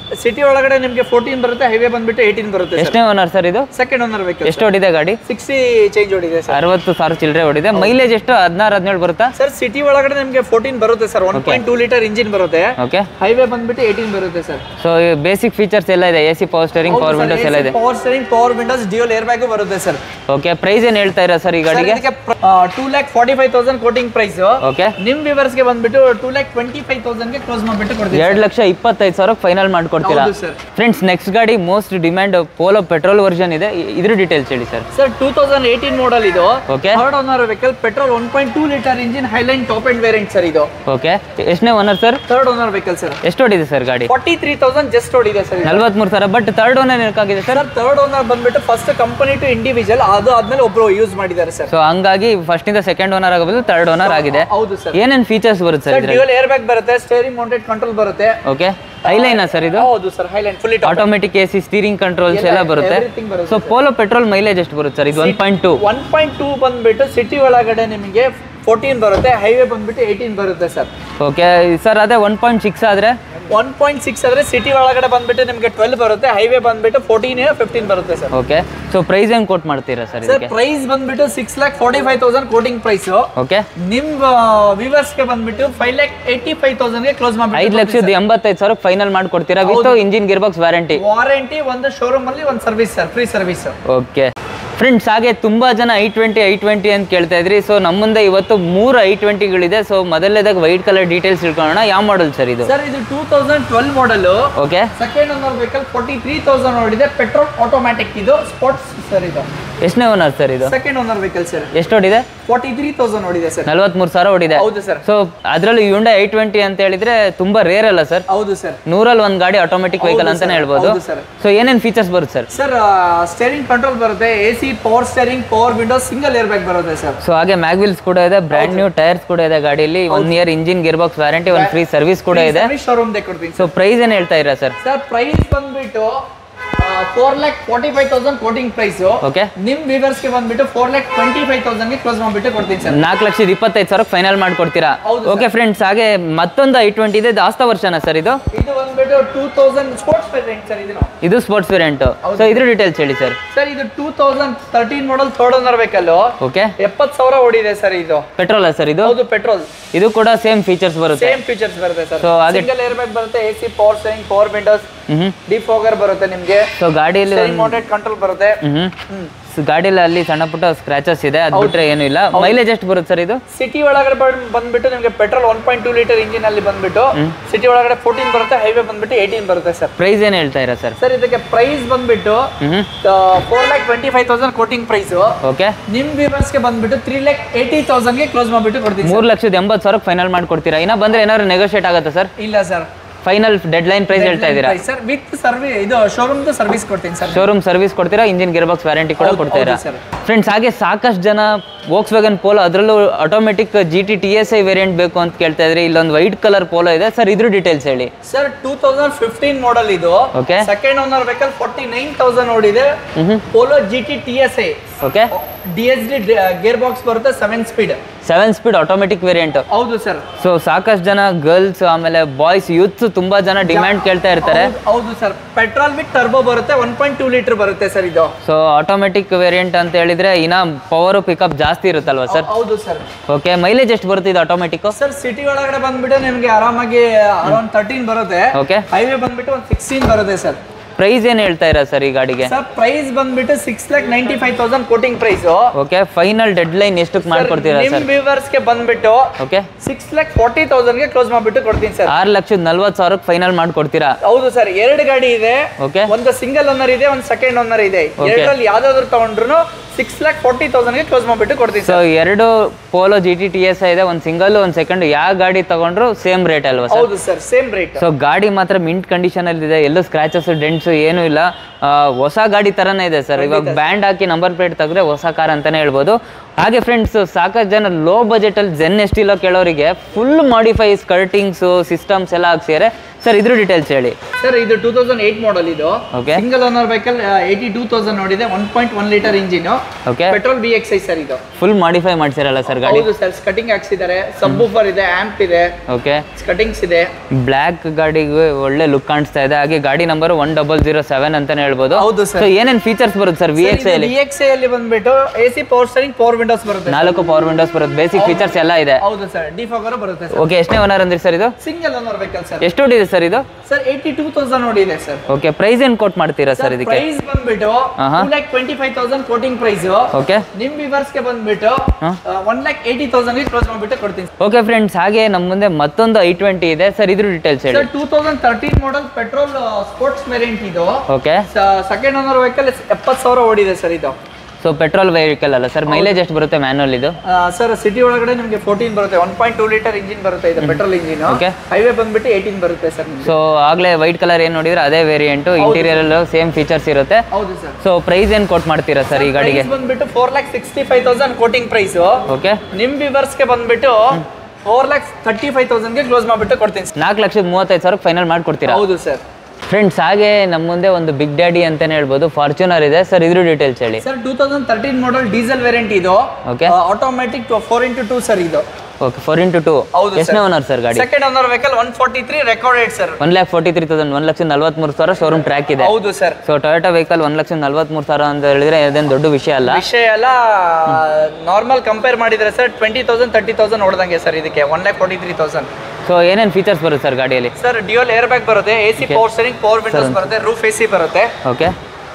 ಸಿಟಿ ಒಳಗಡೆ ನಿಮಗೆ ಫೋರ್ಟೀನ್ ಬರುತ್ತೆ ಹೈವೇ ಬಂದ್ಬಿಟ್ಟು ಏಯ್ಟೀನ್ ಬರುತ್ತೆ ಎಷ್ಟನೇ ಓನರ್ ಸರ್ ಇದು ಸೆಕೆಂಡ್ ಓನರ್ ವೆಹಿಕಲ್ ಎಷ್ಟು ಹೊಡಿದೆ ಗಾಡಿ ಸಿಕ್ಸ್ಟಿ ಚೇಂಜ್ ಹೊಡಿದೆ ಸರ್ ಅರವತ್ತು ಸಾವಿರ ಚಿಲ್ಲರೆ ಹೊಡಿದೆ ಮೈಲೇಜ್ ಎಷ್ಟು ಹದಿನಾರು ಹದಿನೇಳು ಬರುತ್ತಾ ಸರ್ ಸಿಟಿ ಒಳಗಡೆ ನಿಮಗೆ ಫೋರ್ಟೀನ್ ಬರುತ್ತೆ sir one point two litre engine ಬರುತ್ತೆ ಓಕೆ ಹೈವೇ ಬಂದ್ಬಿಟ್ಟು ಏಯ್ಟೀನ್ ಬರುತ್ತೆ ಸರ್ ಸೊ ಬೇಸಿಕ್ ಫೀಚರ್ಸ್ ಎಲ್ಲ ಇದೆ A C power steering power windows ಎಲ್ಲ ಇದೆ power steering power windows dual air bag ಬರುತ್ತೆ ಸರ್ ಓಕೆ ಪ್ರೈಸ್ ಏನು ಹೇಳ್ತಾ ಇರೋ ಸರ್ ಈ ಗಾಡಿಗೆ ಇದಕ್ಕೆ two lakh forty five thousand quoting price okay ನಿಮ್ ವಿವರ್ಸ್ಗೆ ಬಂದ್ಬಿಟ್ಟು ಟೂ ಲ್ಯಾಕ್ ಟ್ವೆಂಟಿ ಫೈವ್ ತೌಸಂಡ್ಗೆ ಕ್ಲೋಸ್ ಮಾಡ್ಬಿಟ್ಟು ಕೊಡ್ತೀವಿ ಎರಡು ಲಕ್ಷ ಇಪ್ಪತ್ತೈದು ಸಾವಿರಕ್ಕೆ ಫೈನಲ್ ಮಾಡ್ಕೊಡ್ತೀರಾ ಹೌದು ಸರ್ ಫ್ರೆಂಡ್ಸ್ ನೆಕ್ಸ್ಟ್ ಗಾಡಿ most demand Polo petrol version ಇದೆ ಇ- ಇದ್ರ ಡೀಟೇಲ್ಸ್ ಹೇಳಿ sir sir two thousand eighteen model ಇದು okay third owner vehicle petrol one point two litre engine highline top and variant sir ಇದು okay ಎಷ್ಟನೇ owner sir third owner vehicle sir ಎಷ್ಟು ಹೊಡಿದೆ sir ಗಾಡಿ ಫಾರ್ಟಿ ತ್ರೀ ತೌಸಂಡ್ ಜಸ್ಟ್ ಓಡಿದೆ sir ನಲ್ವತ್ಮೂರು ಸಾವಿರ but third owner ಏನಕ್ಕಾಗಿದೆ sir sir third owner ಬಂದ್ಬಿಟ್ಟು ಫಸ್ಟ್ ಕಂಪನಿ ಟು ಇಂಡಿವಿಜುವಲ್ ಅದು ಆದ್ಮೇಲೆ ಒಬ್ರು ಯೂಸ್ ಮಾಡಿದ್ದಾರೆ ಸರ್ ಸೊ ಹಂಗಾಗಿ ಫಸ್ಟಿಂದ ಸೆಕೆಂಡ್ ಓನರ್ ಆಗಬಹುದು ತರ್ಡ್ ಓನರ್ ಆಗಿದೆ ಹೌದು ಸರ್ ಏನೇನು ಫೀಚರ್ಸ್ ಬರುತ್ತೆ ಸರ್ ಸರ್ ಇದ್ರಲ್ಲಿ ಡ್ಯೂಯಲ್ ಏರ್ ಬ್ಯಾಗ್ ಬರುತ್ತೆ ಸ್ಟೇರಿಂಗ್ ಮೌಂಟೆಡ್ ಕಂಟ್ರೋಲ್ ಬರುತ್ತೆ ಓಕೆ ಹೈಲೈನಾ ಸರ್ ಇದು ಹೌದು sir highline fully automatic A C steering controls ಎಲ್ಲ ಬರುತ್ತೆ everything ಬರುತ್ತೆ ಸೊ ಪೋಲೋ ಪೆಟ್ರೋಲ್ ಮೈಲೇಜ್ ಎಷ್ಟು ಬರುತ್ತೆ ಸರ್ ಇದು one point two one point two ಬಂದ್ಬಿಟ್ಟು ಸಿಟಿ ಒಳಗಡೆ ನಿಮಗೆ ಫೋರ್ಟೀನ್ ಬರುತ್ತೆ ಹೈವೇ ಬಂದ್ಬಿಟ್ಟು ಏಯ್ಟೀನ್ ಬರುತ್ತೆ ಸರ್ ಓಕೆ ಸರ್ ಅದೇ ಒನ್ ಪಾಯಿಂಟ್ ಸಿಕ್ಸ್ ಆದರೆ ಒನ್ ಪಾಯಿಂಟ್ ಸಿಕ್ಸ್ ಆದ್ರೆ ಸಿಟಿ ಒಳಗಡೆ ಬಂದ್ಬಿಟ್ಟು ನಿಮಗೆ ಟ್ವೆಲ್ ಬರುತ್ತೆ ಹೈವೇ ಬಂದ್ಬಿಟ್ಟು ಫೋರ್ಟೀನ್ ಫಿಫ್ಟೀನ್ ಬರುತ್ತೆ ಸರ್ ಓಕೆ ಸೊ ಪ್ರೈಸ್ ಹೆಂಗೆ ಕೊಟ್ ಮಾಡ್ತೀರಾ ಸರ್ ಸರ್ ಇದಕ್ಕೆ ಪ್ರೈಸ್ ಬಂದ್ಬಿಟ್ಟು six lakh forty five thousand quoting price okay ನಿಮ್ ವಿವರ್ಸ್ಗೆ ಬಂದ್ಬಿಟ್ಟು ಫೈವ್ ಲ್ಯಾಕ್ ಏಯ್ಟಿ ಫೈವ್ ತೌಸಂಡ್ಗೆ ಕ್ಲೋಸ್ ಐದು ಮಾಡ್ಬಿಟ್ಟು ಲಕ್ಷದ ಎಂಬತ್ತೈದು ಸಾವಿರ ಫೈನಲ್ ಮಾಡ್ಕೊಡ್ತೀರಾ with engine gear box warranty warranty ಒಂದು ಶೋರೂಮ್ ಅಲ್ಲಿ ಒಂದು service sir free service okay friends ಹಾಗೆ ತುಂಬಾ ಜನ ಐ ಟ್ವೆಂಟಿ ಐ ಟ್ವೆಂಟಿ ಅಂತ ಕೇಳ್ತಾ ಇದ್ರಿ ಸೊ ನಮ್ಮ ಮುಂದೆ ಇವತ್ತು ಮೂರು ಐ ಟ್ವೆಂಟಿಗಳಿದೆ ಸೊ ಮೊದಲನೇದಾಗ ವೈಟ್ ಕಲರ್ ಡೀಟೇಲ್ಸ್ ತಿಳ್ಕೊಳ್ಳೋಣ ಯಾವ ಮಾಡಲ್ ಸರ್ ಇದು ಸರ್ ಇದು two thousand twelve model okay second owner vehicle forty three thousand ಓಡಿದೆ ಪೆಟ್ರೋಲ್ ಆಟೋಮ್ಯಾಟಿಕ್ ಇದು ಸ್ಪೋರ್ಟ್ಸ್ ಸರ್ ಇದು ಎಷ್ಟನೇ ಓನರ್ ಸರ್ ಇದು ಸೆಕೆಂಡ್ ಓನರ್ ವೆಹಿಕಲ್ ಸರ್ ಎಷ್ಟು ಹೊಡಿದೆ ಫಾರ್ಟಿ ತ್ರೀ ತೌಸಂಡ್ ಓಡಿದೆ ಸರ್ ನಲ್ವತ್ಮೂರು ಸಾವಿರ ಹೊಡಿದೆ ಹೌದು ಸರ್ ಸೊ ಅದರಲ್ಲೂ ಯುಂಡ ಐ ಟ್ವೆಂಟಿ ಅಂತ ಹೇಳಿದ್ರೆ ತುಂಬಾ ರೇರ್ ಅಲ್ಲ ಸರ್ ಹೌದು ಸರ್ ನೂರಲ್ಲಿ ಒಂದು ಗಾಡಿ ಆಟೋಮೆಟಿಕ್ ವೆಹಿಕಲ್ ಅಂತಾನೆ ಹೇಳ್ಬೋದು ಹೌದು ಸರ್ ಸೊ ಏನೇನು ಫೀಚರ್ಸ್ ಬರುತ್ತೆ ಸರ್ ಸರ್ ಸ್ಟೇರಿಂಗ್ ಕಂಟ್ರೋಲ್ ಬರುತ್ತೆ A C power steering power window single air bag ಬರುತ್ತೆ ಸರ್ ಸೊ ಹಾಗೆ ಮ್ಯಾಗ್ವಿಲ್ಸ್ ಕೂಡ ಇದೆ ಬ್ರ್ಯಾಂಡ್ ನ್ಯೂ ಟೈರ್ಸ್ ಕೂಡ ಇದೆ ಗಾಡಿಯಲ್ಲಿ one year engine gear box warranty ಒಂದು ಫ್ರೀ ಸರ್ವಿಸ್ ಕೂಡ ಇದೆ ಶೋರೂಮ್ ಕೊಡ್ತೀನಿ ಸೊ ಪ್ರೈಸ್ ಏನು ಹೇಳ್ತಾ ಇರಾ ಸರ್ ಸರ್ ಪ್ರೈಸ್ ಬಂದ್ಬಿಟ್ಟು four lakh forty five thousand quoting price okay ನಿಮ್ ವಿವರ್ಸ್ಗೆ ಬಂದ್ಬಿಟ್ಟು ಫೋರ್ ಲ್ಯಾಕ್ ಟ್ವೆಂಟಿ ಫೈವ್ ತೌಸಂಡ್ಗೆ ಕ್ಲೋಸ್ ಮಾಡ್ಬಿಟ್ಟು ಕೊಡ್ತೀನಿ ಸರ್ ನಾಲ್ಕು ಲಕ್ಷದ ಇಪ್ಪತ್ತೈದು ಸಾವಿರ ಫೈನಲ್ ಮಾಡ್ಕೊಡ್ತೀರಾ ಹೌದು ಓಕೆ ಫ್ರೆಂಡ್ಸ್ ಹಾಗೆ ಮತ್ತೊಂದು ಐ ಟ್ವೆಂಟಿ ಇದೆ ದಾಸ್ತ ವರ್ಷನ ಸರ್ ಇದು ಇದು ಬಂದ್ಬಿಟ್ಟು two thousand sports variant sir ಇದು ಇದು ಸ್ಪೋರ್ಟ್ಸ್ ವೇರಿಯಂಟ್ ಸೊ ಇದ್ರ ಡೀಟೇಲ್ಸ್ ಹೇಳಿ ಸರ್ ಸರ್ ಇದು two thousand thirteen model third owner ಬೇಕಲ್ಲ ಓಕೆ ಎಪ್ಪತ್ತು ಸಾವಿರ ಓಡಿದೆ ಸರ್ ಇದು ಪೆಟ್ರೋಲ್ ಸರ್ ಇದು ಹೌದು ಪೆಟ್ರೋಲ್ ಇದು ಕೂಡ ಸೇಮ್ ಫೀಚರ್ಸ್ ಬರುತ್ತೆ ಸೇಮ್ ಫೀಚರ್ಸ್ ಬರುತ್ತೆ ಸರ್ So, ಹಾಗೆ- ಸಿಂಗಲ್ ಏರ್ ಬ್ಯಾಗ್ ಬರುತ್ತೆ A C power steering power windows hmm defogger ಬರುತ್ತೆ ನಿಮ್ಗೆ ಸೊ ಗಾಡಿಯಲ್ಲಿ ಮೌಂಟೆಡ್ ಕಂಟ್ರೋಲ್ ಬರುತ್ತೆ ಹ್ಮ್ ಹ್ಮ್ ಸೊ ಗಾಡಿಯಲ್ಲಿ ಅಲ್ಲಿ ಸಣ್ಣ ಪುಟ್ಟ ಸ್ಕ್ರಾಚಸ್ ಇದೆ ಅದು ಬಿಟ್ರೆ ಏನು ಇಲ್ಲ ಮೈಲೇಜ್ ಎಷ್ಟು ಬರುತ್ತೆ ಸರ್ ಇದು ಸಿಟಿ ಒಳಗಡೆ ಬಂದ್- ಬಂದ್ಬಿಟ್ಟು ನಿಮಗೆ petrol one point two litre engine ಅಲ್ಲಿ ಬಂದ್ಬಿಟ್ಟು ಸಿಟಿ ಒಳಗಡೆ ಫೋರ್ಟೀನ್ ಬರುತ್ತೆ ಹೈವೇ ಬಂದ್ಬಿಟ್ಟು ಏಯ್ಟೀನ್ ಬರುತ್ತೆ ಸರ್ ಪ್ರೈಸ್ ಏನು ಹೇಳ್ತಾ ಇರಾ ಸರ್ ಸರ್ ಇದಕ್ಕೆ ಪ್ರೈಸ್ ಬಂದ್ಬಿಟ್ಟು hmm four lakh twenty five thousand quoting price okay ನಿಮ್ ವ್ಯೂವರ್ಸ್ಗೆ ಬಂದ್ಬಿಟ್ಟು ತ್ರೀ ಲ್ಯಾಕ್ ಏಯ್ಟಿ ತೌಸಂಡ್ಗೆ ಕ್ಲೋಸ್ ಮಾಡ್ಬಿಟ್ಟು ಕೊಡ್ತೀನಿ ಮೂರು ಲಕ್ಷದ ಎಂಬತ್ತು ಸಾವಿರಕ್ಕೆ ಫೈನಲ್ ಮಾಡ್ಕೊಡ್ತೀರಾ ಇನ್ನ ಬಂದ್ರೆ ಏನಾದ್ರು ನೆಗೋಷಿಯೇಟ್ ಆಗುತ್ತಾ ಸರ್ ಇಲ್ಲ sir final deadline price ಹೇಳ್ತಾ ಇದ್ದೀರಾ ಸರ್ ವಿತ್ ಸರ್ವಿ ಇದು ಶೋರೂಮ್ ಸರ್ವಿಸ್ ಕೊಡ್ತೀನಿ ಸರ್ ಶೋರೂಮ್ ಸರ್ವಿಸ್ ಕೊಡ್ತೀರಾ ಇಂಜಿನ್ ಗಿಯರ್ ಬಾಕ್ಸ್ ವ್ಯಾರಂಟಿ ಕೂಡ ಹೌದು, ಕೊಡ್ತೀರಾ ಹೌದು sir. ಫ್ರೆಂಡ್ಸ್ ಹಾಗೆ ಸಾಕಷ್ಟು ಜನ ವೋಕ್ಸ್ ವ್ಯಾಗನ್ ಪೋಲೋ ಅದರಲ್ಲೂ automatic G T T S I variant ಬೇಕು ಅಂತ ಕೇಳ್ತಾ ಇದ್ರಿ ಇಲ್ಲೊಂದು ವೈಟ್ ಕಲರ್ ಪೋಲೋ ಇದೆ ಸರ್ ಇದ್ರ ಡೀಟೇಲ್ಸ್ ಹೇಳಿ sir two thousand fifteen model ಇದು okay second owner vehicle forty nine thousand ಓಡಿದೆ Polo G T T S I okay D S D gear box ಬರುತ್ತೆ seven speed seven speed automatic variant ಹೌದು sir so ಸಾಕಷ್ಟು ಜನ girls ಆಮೇಲೆ boys youths ತುಂಬಾ ಜನ demand ಕೇಳ್ತಾ ಇರ್ತಾರೆ ಹೌದು ಸರ್ ಪೆಟ್ರೋಲ್ ವಿತ್ ಟರ್ಬೋ ಬರುತ್ತೆ ಒನ್ ಪಾಯಿಂಟ್ ಟೂ ಲೀಟರ್ ಬರುತ್ತೆ ಸರ್ ಇದು ಸೊ ಆಟೋಮೆಟಿಕ್ ವೇರಿಯಂಟ್ ಅಂತ ಹೇಳಿದ್ರೆ ಇನ್ನ ಪವರ್ ಪಿಕಪ್ ಜಾಸ್ತಿ ಇರುತ್ತಲ್ವಾ ಸರ್ ಹೌದು ಸರ್ ಓಕೆ ಮೈಲೇಜ್ ಎಷ್ಟು ಬರುತ್ತೆ ಇದು ಆಟೋಮೆಟಿಕ್ ಸರ್ ಸಿಟಿ ಒಳಗಡೆ ಬಂದ್ಬಿಟ್ಟು ನಿಮಗೆ ಆರಾಮಾಗಿ ಅರೌಂಡ್ ತರ್ಟೀನ್ ಬರುತ್ತೆ ಓಕೆ ಹೈವೇ ಬಂದ್ಬಿಟ್ಟು ಒಂದು ಸಿಕ್ಸ್ಟೀನ್ ಬರುತ್ತೆ ಸರ್ ಪ್ರೈಸ್ ಏನು ಹೇಳ್ತಾ ಇರ ಸರ್ ಈ ಗಾಡಿಗೆ ಸರ್ ಪ್ರೈಸ್ ಬಂದ್ಬಿಟ್ಟು six lakh ninety five thousand quoting price okay final deadline ಎಷ್ಟಕ್ಕೆ ಮಾಡ್ಕೊಡ್ತೀರಾ ನಿಮ್ ಸರ್ ವ್ಯೂವರ್ಸ್ಗೆ ಬಂದ್ಬಿಟ್ಟು ಓಕೆ ಸಿಕ್ಸ್ ಲ್ಯಾಕ್ ಫಾರ್ಟಿ ತೌಸಂಡ್ಗೆ ಕ್ಲೋಸ್ ಮಾಡ್ಬಿಟ್ಟು ಕೊಡ್ತೀನಿ ಸರ್ ಆರು ಲಕ್ಷದ ನಲ್ವತ್ತು ಸಾವಿರಕ್ಕೆ ಫೈನಲ್ ಮಾಡ್ಕೊಡ್ತೀರಾ ಹೌದು ಸರ್ ಎರಡು ಗಾಡಿ ಇದೆ ಓಕೆ ಒಂದು ಸಿಂಗಲ್ ಓನರ್ ಇದೆ ಒಂದು ಸೆಕೆಂಡ್ ಓನರ್ ಇದೆ ಎರಡರಲ್ಲಿ ಯಾವ್ದಾದ್ರು ತಗೊಂಡ್ರು ಸಿಕ್ಸ್ ಲ್ಯಾಕ್ ಫಾರ್ಟಿ ತೌಸಂಡ್ಗೆ ಕ್ಲೋಸ್ ಮಾಡ್ಬಿಟ್ಟು ಕೊಡ್ತೀನಿ ಸೊ ಸರ್ ಎರಡು Polo G T T S ಇದೆ ಒಂದು ಸಿಂಗಲ್ ಒಂದು ಸೆಕೆಂಡ್ ಯಾವ ಗಾಡಿ ತಗೊಂಡ್ರು ಸೇಮ್ ರೇಟ್ ಅಲ್ವಾ ಸರ್ ಹೌದು ಸರ್ ಸೇಮ್ ರೇಟ್ ಸೊ ಗಾಡಿ ಮಾತ್ರ ಮಿಂಟ್ ಕಂಡೀಷನ್ ಅಲ್ಲಿ ಇದೆ ಎಲ್ಲೂ ಸ್ಕ್ರಾಚಸ್ ಡೆಂಟ್ಸ್ ಏನೂ ಇಲ್ಲ ಆ, ಹೊಸ ಗಾಡಿ ತರನೇ ಇದೆ ಸರ್ ಇವಾಗ ಬ್ಯಾಂಡ್ ಹಾಕಿ ನಂಬರ್ ಪ್ಲೇಟ್ ತೆಗೆದ್ರೆ ಹೊಸ ಕಾರ್ ಅಂತಾನೆ ಹೇಳ್ಬೋದು ಹಾಗೆ ಫ್ರೆಂಡ್ಸ್ ಸಾಕಷ್ಟು ಜನ ಲೋ ಬಜೆಟಲ್ಲಿ ಜೆನ್ ಎಷ್ಟಿಲ್ಲ ಕೇಳೋರಿಗೆ ಫುಲ್ ಮಾಡಿಫೈ ಸ್ಕರ್ಟಿಂಗ್ಸು ಸಿಸ್ಟಮ್ಸ್ ಎಲ್ಲ ಹಾಕ್ಸಿದ್ದಾರೆ ಸರ್ ಇದ್ರ ಡೀಟೇಲ್ಸ್ ಹೇಳಿ ಸರ್ ಇದು ಟೂ ತೌಸಂಡ್ ಏಟ್ ಮಾಡಲ್ ಇದು Okay. Single owner vehicle eighty two thousand ನೋಡಿದೆ one point one litre engine okay petrol B X I sir ಇದು ಫುಲ್ ಮಾಡಿಫೈ ಮಾಡ್ಸಿರಲ್ಲ sir ಗಾಡಿ ಹೌದು ಸರ್ ಸ್ಕಟಿಂಗ್ ಹಾಕ್ಸಿದ್ದಾರೆ ಸಬ್ಬೂಫರ್ ಇದೆ ಆಂಪ್ ಇದೆ ಓಕೆ ಸ್ಕಟಿಂಗ್ಸ್ ಇದೆ ಬ್ಲ್ಯಾಕ್ ಗಾಡಿಗೆ ಒಳ್ಳೆ ಲುಕ್ ಕಾಣಿಸ್ತಾ ಇದೆ ಹಾಗೆ ಗಾಡಿ number one double zero seven ಅಂತಾನೆ ಹೇಳ್ಬೋದು ಹೌದು sir. ಸೊ ಏನೇನು ಫೀಚರ್ಸ್ ಬರುತ್ತೆ ಸರ್ ವಿ ಎಕ್ಸ್ ಅಲ್ಲಿ ಬಿ ಎಕ್ಸ್ ಐ ಅಲ್ಲಿ ಬಂದ್ಬಿಟ್ಟು A C power steering power windows ಬರುತ್ತೆ ನಾಲ್ಕು ಪವರ್ ವಿಂಡೋಸ್ ಬರುತ್ತೆ ಬೇಸಿಕ್ ಫೀಚರ್ಸ್ ಎಲ್ಲ ಇದೆ ಹೌದು ಸರ್ ಡಿಫಾಗರ್ ಬರುತ್ತೆ ಸರ್ ಓಕೆ ಎಷ್ಟನೇ ಓನರ್ ಅಂದ್ರಿ ಸರ್ ಇದು ಸಿಂಗಲ್ ಓನರ್ ವೆಹಿಕಲ್ ಸರ್ ಎಷ್ಟು ಇದೆ ಸರ್ ಇದು ಸರ್ ಏಯ್ಟಿ ಟೂ ತೌಸಂಡ್ ನೋಡಿದೆ ಸರ್ ಓಕೆ ಪ್ರೈಸ್ ಏನು ಕೊಟ್ ಮಾಡ್ತೀರಾ ಸರ್ ಇದಕ್ಕೆ ಪ್ರೈಸ್ ಬಂದ್ಬಿಟ್ಟು ಆಹಾ. Two lakh twenty five thousand quoting price okay ನಿಮ್ ವಿವರ್ಸ್ ಗೆ ಬಂದ್ಬಿಟ್ಟು one lakh eighty thousand close ಮಾಡ್ಬಿಟ್ಟು ಕೊಡ್ತೀನಿ ಓಕೆ ಫ್ರೆಂಡ್ಸ್ ಹಾಗೆ ನಮ್ಮ ಮುಂದೆ ಮತ್ತೊಂದು ಐ ಟ್ವೆಂಟಿ ಇದೆ ಸರ್ ಇದ್ರ ಡೀಟೇಲ್ಸ್ ಹೇಳಿ sir two thousand thirteen model petrol sports variant ಇದು ಓಕೆ ಸೆಕೆಂಡ್ ಓನರ್ ವೆಹಿಕಲ್ ಎಪ್ಪತ್ತು ಸಾವಿರ ಓಡಿದೆ ಸರ್ ಇದು ಸೊ ಪೆಟ್ರೋಲ್ ವೆಹಿಕಲ್ ಅಲ್ಲ ಸರ್ ಮೈಲೇಜ್ ಎಷ್ಟು ಬರುತ್ತೆ ಮ್ಯಾನುವಲ್ ಇದು ಸರ್ ಸಿಟಿ ಒಳಗಡೆ ನಿಮಗೆ ಫೋರ್ಟೀನ್ ಬರುತ್ತೆ one point two litre engine ಬರುತ್ತೆ ಇದು ಪೆಟ್ರೋಲ್ ಇಂಜಿನ್ Okay. ಹೈವೇ ಬಂದ್ಬಿಟ್ಟು ಏಯ್ಟೀನ್ ಬರುತ್ತೆ ಸರ್ ನಿಮ್ಗೆ ಸೊ ಆಗಲೇ ವೈಟ್ ಕಲರ್ ಏನು ನೋಡಿದ್ರೆ ಅದೇ ವೇರಿಯಂಟು ಇಂಟೀರಿಯರ್ ಸೇಮ್ ಫೀಚರ್ಸ್ ಇರುತ್ತೆ ಹೌದು ಸರ್ ಸೊ ಪ್ರೈಸ್ ಏನು ಕೊಟ್ ಮಾಡ್ತೀರಾ ಸರ್ ಈ ಗಾಡಿಗೆ ಪ್ರೈಸ್ ಬಂದ್ಬಿಟ್ಟು four lakh sixty five thousand quoting price okay ನಿಮ್ ವಿವರ್ಸ್ಗೆ ಬಂದ್ಬಿಟ್ಟು ಫೋರ್ ಲ್ಯಾಕ್ ತರ್ಟಿ ಫೈವ್ ತೌಸಂಡ್ಗೆ ಕ್ಲೋಸ್ ಮಾಡ್ಬಿಟ್ಟು ಕೊಡ್ತೀನಿ sir. ನಾಲ್ಕು ಲಕ್ಷದ ಮೂವತ್ತೈದು ಸಾವಿರ ಫೈನಲ್ ಮಾಡ್ಕೊಡ್ತೀರಾ ಹೌದು ಸರ್ ಫ್ರೆಂಡ್ಸ್ ಹಾಗೆ ನಮ್ಮ ಮುಂದೆ ಒಂದು ಬಿಗ್ ಡ್ಯಾಡಿ ಅಂತಾನೆ ಹೇಳ್ಬೋದು ಫಾರ್ಚುನರ್ ಇದೆ ಸರ್ ಇದ್ರ ಡೀಟೇಲ್ಸ್ ಹೇಳಿ sir two thousand thirteen model diesel variant ಇದು okay automatic four into two sir ಇದು ಓಕೆ ಫೋರ್ ಇಂಟು ಟು ಹೌದು ಎಷ್ಟನೇ ಓನರ್ ಸರ್ ಗಾಡಿ second owner vehicle one forty three recorded sir one lakh forty three thousand ಒಂದು ಲಕ್ಷ ನಲ್ವತ್ಮೂರು ಸಾವಿರ showroom track ಇದೆ ಹೌದು ಸರ್ ಸೊ ಟೊಯೋಟಾ ವೆಹಿಕಲ್ ಒಂದು ಲಕ್ಷ ನಲ್ವತ್ಮೂರು ಸಾವಿರ ಅಂತ ಹೇಳಿದ್ರೆ ಅದೇನು ದೊಡ್ಡ ವಿಷಯ ಅಲ್ಲ ವಿಷಯ ಎಲ್ಲ ನಾರ್ಮಲ್ ಕಂಪೇರ್ ಮಾಡಿದ್ರೆ sir twenty thousand thirty thousand ನೋಡ್ದಂಗೆ ಸರ್ ಇದಕ್ಕೆ one lakh forty three thousand so ಏನೇನು ಫೀಚರ್ಸ್ ಬರುತ್ತೆ ಸರ್ ಗಾಡಿಯಲ್ಲಿ ಸರ್ ಡ್ಯೂಯಲ್ ಏರ್ ಬ್ಯಾಗ್ ಬರುತ್ತೆ A C power steering power windows ಬರುತ್ತೆ ರೂಫ್ ಎ ಸಿ ಬರುತ್ತೆ ಓಕೆ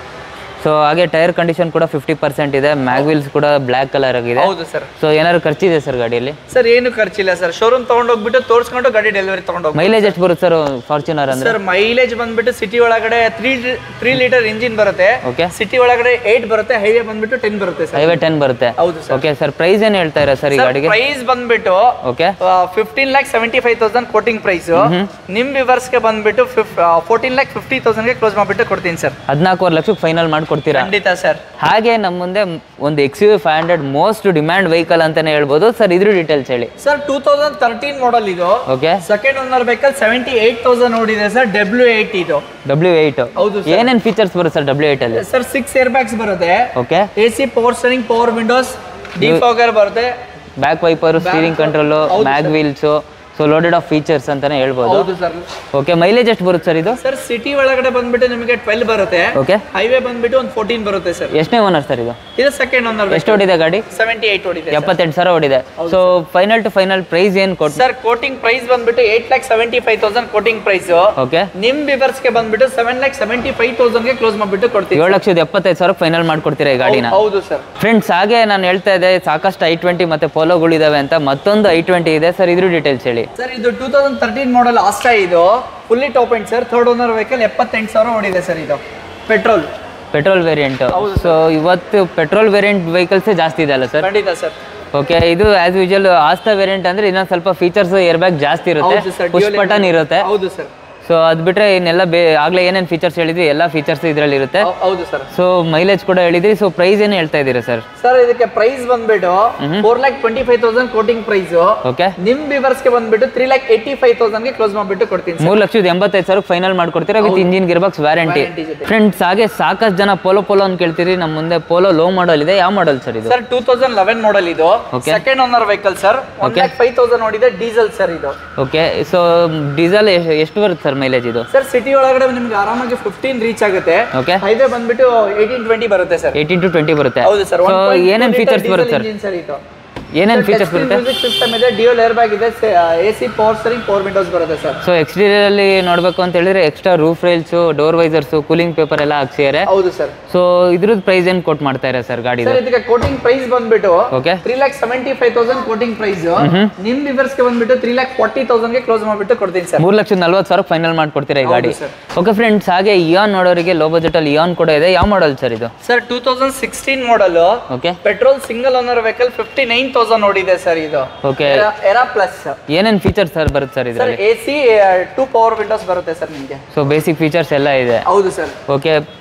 ಸೊ ಹಾಗೆ ಟೈರ್ ಕಂಡೀಷನ್ ಕೂಡ ಫಿಫ್ಟಿ ಪರ್ಸೆಂಟ್ ಇದೆ ಮ್ಯಾಗ್ವಿಲ್ಸ್ ಕೂಡ ಬ್ಲ್ಯಾಕ್ ಕಲರ್ ಆಗಿದೆ ಹೌದು ಸರ್ ಸೊ ಏನಾದ್ರು ಖರ್ಚಿದೆ ಸರ್ ಗಾಡಿಯಲ್ಲಿ ಸರ್ ಏನು ಖರ್ಚಿಲ್ಲ ಸರ್ ಶೋರೂಮ್ ತಗೊಂಡೋಗ್ಬಿಟ್ಟು ತೋರಿಸ್ಕೊಂಡು ಗಾಡಿ ಡೆಲಿವರಿ ತಗೊಂಡೋಗಿ ಮೈಲೇಜ್ ಎಷ್ಟು ಬರುತ್ತೆ ಸರ್ ಫಾರ್ಚುನರ್ ಅಂದ್ರೆ ಸರ್ ಮೈಲೇಜ್ ಬಂದ್ಬಿಟ್ಟು ಸಿಟಿ ಒಳಗಡೆ ತ್ರೀ ತ್ರೀ ಲೀಟರ್ ಇಂಜಿನ್ ಬರುತ್ತೆ ಓಕೆ ಸಿಟಿ ಒಳಗಡೆ ಏಟ್ ಬರುತ್ತೆ ಹೈವೇ ಬಂದ್ಬಿಟ್ಟು ಟೆನ್ ಬರುತ್ತೆ ಸರ್ ಹೈವೇ ಟೆನ್ ಬರುತ್ತೆ ಹೌದು ಸರ್ ಓಕೆ ಸರ್ ಪ್ರೈಸ್ ಏನು ಹೇಳ್ತಾ ಇರೋ ಸರ್ ಈ ಗಾಡಿಗೆ ಪ್ರೈಸ್ ಬಂದ್ಬಿಟ್ಟು okay fifteen lakh seventy five thousand quoting price ನಿಮ್ ವಿವರ್ಸ್ಗೆ ಬಂದ್ಬಿಟ್ಟು ಫೋರ್ಟೀನ್ ಲ್ಯಾಕ್ ಫಿಫ್ಟಿ ತೌಸಂಡ್ಗೆ ಕ್ಲೋಸ್ ಮಾಡ್ಬಿಟ್ಟು ಕೊಡ್ತೀನಿ ಸರ್ ಹದಿನಾಲ್ಕೂವರೆ ಲಕ್ಷಕ್ಕೆ ಫೈನಲ್ ಮಾಡ್ಕೊಡ್ತೀರಾ ಖಂಡಿತ ಸರ್ ಹಾಗೆ ನಮ್ಮ ಮುಂದೆ ಒಂದು X U five hundred most demand vehicle ಅಂತಾನೆ ಹೇಳ್ಬೋದು ಸರ್ ಇದ್ರ ಡೀಟೇಲ್ಸ್ ಹೇಳಿ sir two thousand thirteen model ಇದು okay second owner vehicle seventy eight thousand ನೋಡಿದೆ ಸರ್ ಡಬ್ಲ್ಯೂ ಏಟ್ ಇದು ಡಬ್ಲ್ಯೂ ಏಯ್ಟ್ ಹೌದು sir. ಏನೇನು ಫೀಚರ್ಸ್ ಬರುತ್ತೆ ಸರ್ ಡಬ್ಲ್ಯೂ ಏಯ್ಟಲ್ಲಿ ಸರ್ ಸಿಕ್ಸ್ ಏರ್ ಬ್ಯಾಗ್ಸ್ ಬರುತ್ತೆ okay A C power steering power windows defogger ಬರುತ್ತೆ back wiper steering control mag wheels so loaded of features ಅಂತಾನೆ ಹೇಳ್ಬೋದು ಹೌದು ಸರ್ ಓಕೆ ಮೈಲೇಜ್ ಎಷ್ಟು ಬರುತ್ತೆ ಸರ್ ಇದು ಸರ್ ಸಿಟಿ ಒಳಗಡೆ ಬಂದ್ಬಿಟ್ಟು ನಿಮಗೆ ಟ್ವೆಲ್ ಬರುತ್ತೆ ಓಕೆ ಹೈವೇ ಬಂದ್ಬಿಟ್ಟು ಒಂದು ಫೋರ್ಟೀನ್ ಬರುತ್ತೆ ಸರ್ ಎಷ್ಟನೇ ಓನರ್ ಸರ್ ಇದು ಇದು ಸೆಕೆಂಡ್ ಓನರ್ ಎಷ್ಟು ಓಡಿದೆ ಗಾಡಿ ಸೆವೆಂಟಿ ಏಟ್ ಓಡಿದೆ ಎಪ್ಪತ್ತೆಂಟು ಸಾವಿರ ಓಡಿದೆ so final to final price ಏನು ಕೊಟ್ಟು ಸರ್ ಕೋಟಿಂಗ್ ಪ್ರೈಸ್ ಬಂದ್ಬಿಟ್ಟು eight lakh seventy five thousand quoting price okay ನಿಮ್ ವಿವರ್ಸ್ಗೆ ಬಂದ್ಬಿಟ್ಟು ಸೆವೆನ್ ಲ್ಯಾಕ್ ಸೆವೆಂಟಿ ಫೈವ್ ತೌಸಂಡ್ಗೆ ಕ್ಲೋಸ್ ಮಾಡ್ಬಿಟ್ಟು ಕೊಡ್ತೀವಿ ಏಳು ಲಕ್ಷದ ಎಪ್ಪತ್ತೈದು ಸಾವಿರ ಫೈನಲ್ ಮಾಡ್ಕೊಡ್ತೀರಾ ಈ ಗಾಡಿನ ಹೌದು ಸರ್ ಫ್ರೆಂಡ್ಸ್ ಹಾಗೆ ನಾನು ಹೇಳ್ತಾ ಇದ್ದೆ ಸಾಕಷ್ಟು ಐ ಟ್ವೆಂಟಿ ಮತ್ತೆ ಪೋಲೋಗಳಿದಾವೆ ಅಂತ ಮತ್ತೊಂದು ಐ ಟ್ವೆಂಟಿ ಇದೆ ಸರ್ ಇದ್ರ ಡೀಟೇಲ್ಸ್ ಹೇಳಿ ಸರ್ ಇದು ಟೂ ತೌಸಂಡ್ ತರ್ಟೀನ್ ಮಾಡಲ್ ಆಸ್ಟಾ ಇದು fully top end sir third owner vehicle ಎಪ್ಪತ್ತೆಂಟು ಸಾವಿರ ಓಡಿದೆ ಸರ್ ಇದು ಪೆಟ್ರೋಲ್ ಪೆಟ್ರೋಲ್ ವೇರಿಯಂಟ್ ಸೊ ಇವತ್ತು ಪೆಟ್ರೋಲ್ ವೇರಿಯಂಟ್ ವೆಹಿಕಲ್ಸೇ ಜಾಸ್ತಿ ಇದೆ ಅಲ್ಲ ಸರ್ ಖಂಡಿತ ಸರ್ ಓಕೆ ಇದು ಆಸ್ ಯೂಶಲ್ ಆಸ್ತಾ ವೇರಿಯಂಟ್ ಅಂದ್ರೆ ಇನ್ನೊಂದು ಸ್ವಲ್ಪ ಫೀಚರ್ಸ್ ಏರ್ ಬ್ಯಾಗ್ ಜಾಸ್ತಿ ಹೌದು ಇರುತ್ತೆ ಸರ್ ಪುಷ್ ಬಟನ್ ಇರುತ್ತೆ ಹೌದು ಸರ್ ಸೊ ಅದು ಬಿಟ್ರೆ ಇನ್ನೆಲ್ಲ ಬೇ ಆಗ್ಲೇ ಏನೇನು ಫೀಚರ್ಸ್ ಹೇಳಿದ್ವಿ ಎಲ್ಲ ಫೀಚರ್ಸ್ ಇದರಲ್ಲಿ ಇರುತ್ತೆ ಹೌದು ಸರ್ ಸೊ ಮೈಲೇಜ್ ಕೂಡ ಹೇಳಿದ್ರಿ ಸೊ ಪ್ರೈಸ್ ಏನು ಹೇಳ್ತಾ ಇದ್ದೀರಾ ಸರ್ ಸರ್ ಇದಕ್ಕೆ ಪ್ರೈಸ್ ಬಂದ್ಬಿಟ್ಟು four lakh twenty five thousand quoting price okay ನಿಮ್ ವಿವರ್ಸ್ಗೆ ಬಂದ್ಬಿಟ್ಟು ತ್ರೀ ಲ್ಯಾಕ್ ಏಯ್ಟಿ ಫೈವ್ ತೌಸಂಡ್ಗೆ ಕ್ಲೋಸ್ ಮಾಡ್ಬಿಟ್ಟು ಕೊಡ್ತೀನಿ ಸರ್ ಮೂರು ಲಕ್ಷದ ಎಂಬತ್ತೈದು ಸಾವಿರ ಫೈನಲ್ ಮಾಡ್ಕೊಡ್ತೀರಾ with engine gear box warranty Warranty ಜೊತೆ. ಫ್ರೆಂಡ್ಸ್ ಹಾಗೆ ಸಾಕಷ್ಟು ಜನ ಪೋಲೋ ಪೋಲೋ ಅಂತ ಕೇಳ್ತೀರಿ ನಮ್ಮ ಮುಂದೆ ಪೋಲೋ ಲೋ ಮಾಡಲ್ ಇದೆ ಯಾವ ಮಾಡಲ್ ಸರ್ ಇದು sir two thousand eleven model ಇದು Okay. Second owner vehicle sir one Okay. Lakh five thousand ನೋಡಿದೆ ಡೀಸೆಲ್ ಸರ್ ಇದು ಓಕೆ ಸೊ ಡೀಸೆಲ್ ಎಷ್ಟು ಬರುತ್ತೆ ಸರ್ ಮೈಲೇಜ್ ಇದು ಸರ್ ಸಿಟಿ ಒಳಗಡೆ ನಿಮ್ಗೆ ಆರಾಮಾಗಿ ಫಿಫ್ಟೀನ್ ರೀಚ್ ಆಗುತ್ತೆ ಓಕೆ ಹೈವೇ ಬಂದ್ಬಿಟ್ಟು ಏಯ್ಟೀನ್ ಟ್ವೆಂಟಿ ಬರುತ್ತೆ ಸರ್ ಏಯ್ಟೀನ್ ಟು ಟ್ವೆಂಟಿ ಬರುತ್ತೆ ಹೌದು ಸರ್ ಸೊ ಏನೇನು ಫೀಚರ್ಸ್ ಬರುತ್ತೆ ಸರ್ ಸರ್ ಇದು ಏನೇನು ಫೀಚರ್ಸ್ ಬರುತ್ತೆ ಮ್ಯೂಸಿಕ್ ಸಿಸ್ಟಮ್ ಇದೆ ಡಿಯೋಲ್ ಏರ್ ಬ್ಯಾಗ್ ಇದೆ A C power steering power windows ಬರುತ್ತೆ ಸರ್ ಸೊ ಎಕ್ಸ್ಟೀರಿಯರ್ ಅಲ್ಲಿ ನೋಡ್ಬೇಕು ಅಂತ ಹೇಳಿದ್ರೆ extra roof rails door visors cooling paper ಎಲ್ಲ ಹಾಕ್ಸಿದ್ದಾರೆ ಹೌದು ಸರ್ ಸೊ ಇದ್ರದ್ದು ಪ್ರೈಸ್ ಏನು ಕೊಟ್ ಮಾಡ್ತಾ ಇದ್ದಾರೆ ಸರ್ ಗಾಡಿದು ಸರ್ ಇದಕ್ಕೆ ಕೋಟಿಂಗ್ ಪ್ರೈಸ್ ಬಂದ್ಬಿಟ್ಟು okay three lakh seventy five thousand quoting price ನಿಮ್ ವಿವರ್ಸ್ಗೆ ಬಂದ್ಬಿಟ್ಟು ತ್ರೀ ಲ್ಯಾಕ್ ಫಾರ್ಟಿ ತೌಸಂಡ್ಗೆ ಕ್ಲೋಸ್ ಮಾಡ್ಬಿಟ್ಟು ಕೊಡ್ತೀನಿ ಸರ್ ಮೂರು ಲಕ್ಷದ ನಲ್ವತ್ತು ಸಾವಿರ ಫೈನಲ್ ಮಾಡ್ಕೊಡ್ತೀರಾ ಈ ಗಾಡಿ sir. ಓಕೆ ಫ್ರೆಂಡ್ಸ್ ಹಾಗೆ ಇಯಾನ್ ನೋಡೋರಿಗೆ ಲೋ ಬಜೆಟ್ ಅಲ್ಲಿ ಇಯಾನ್ ಕೂಡ ಇದೆ ಯಾವ ಮಾಡಲ್ ಸರ್ ಇದು sir two thousand sixteen model okay petrol single owner vehicle fifty nine thousand ನೋಡಿದೆ ಸರ್ ಇದು ಓಕೆ ಎರಾ ಪ್ಲಸ್ ಏನೇನು ಫೀಚರ್ಸ್ ಸರ್ ಬರುತ್ತೆ ಸರ್ ಸರ್ ಇದರಲ್ಲಿ A C two power windows ಬರುತ್ತೆ ಸರ್ ನಿಮಗೆ ಸೊ ಬೇಸಿಕ್ ಫೀಚರ್ಸ್ ಎಲ್ಲ ಇದೆ ಹೌದು ಸರ್ ಓಕೆ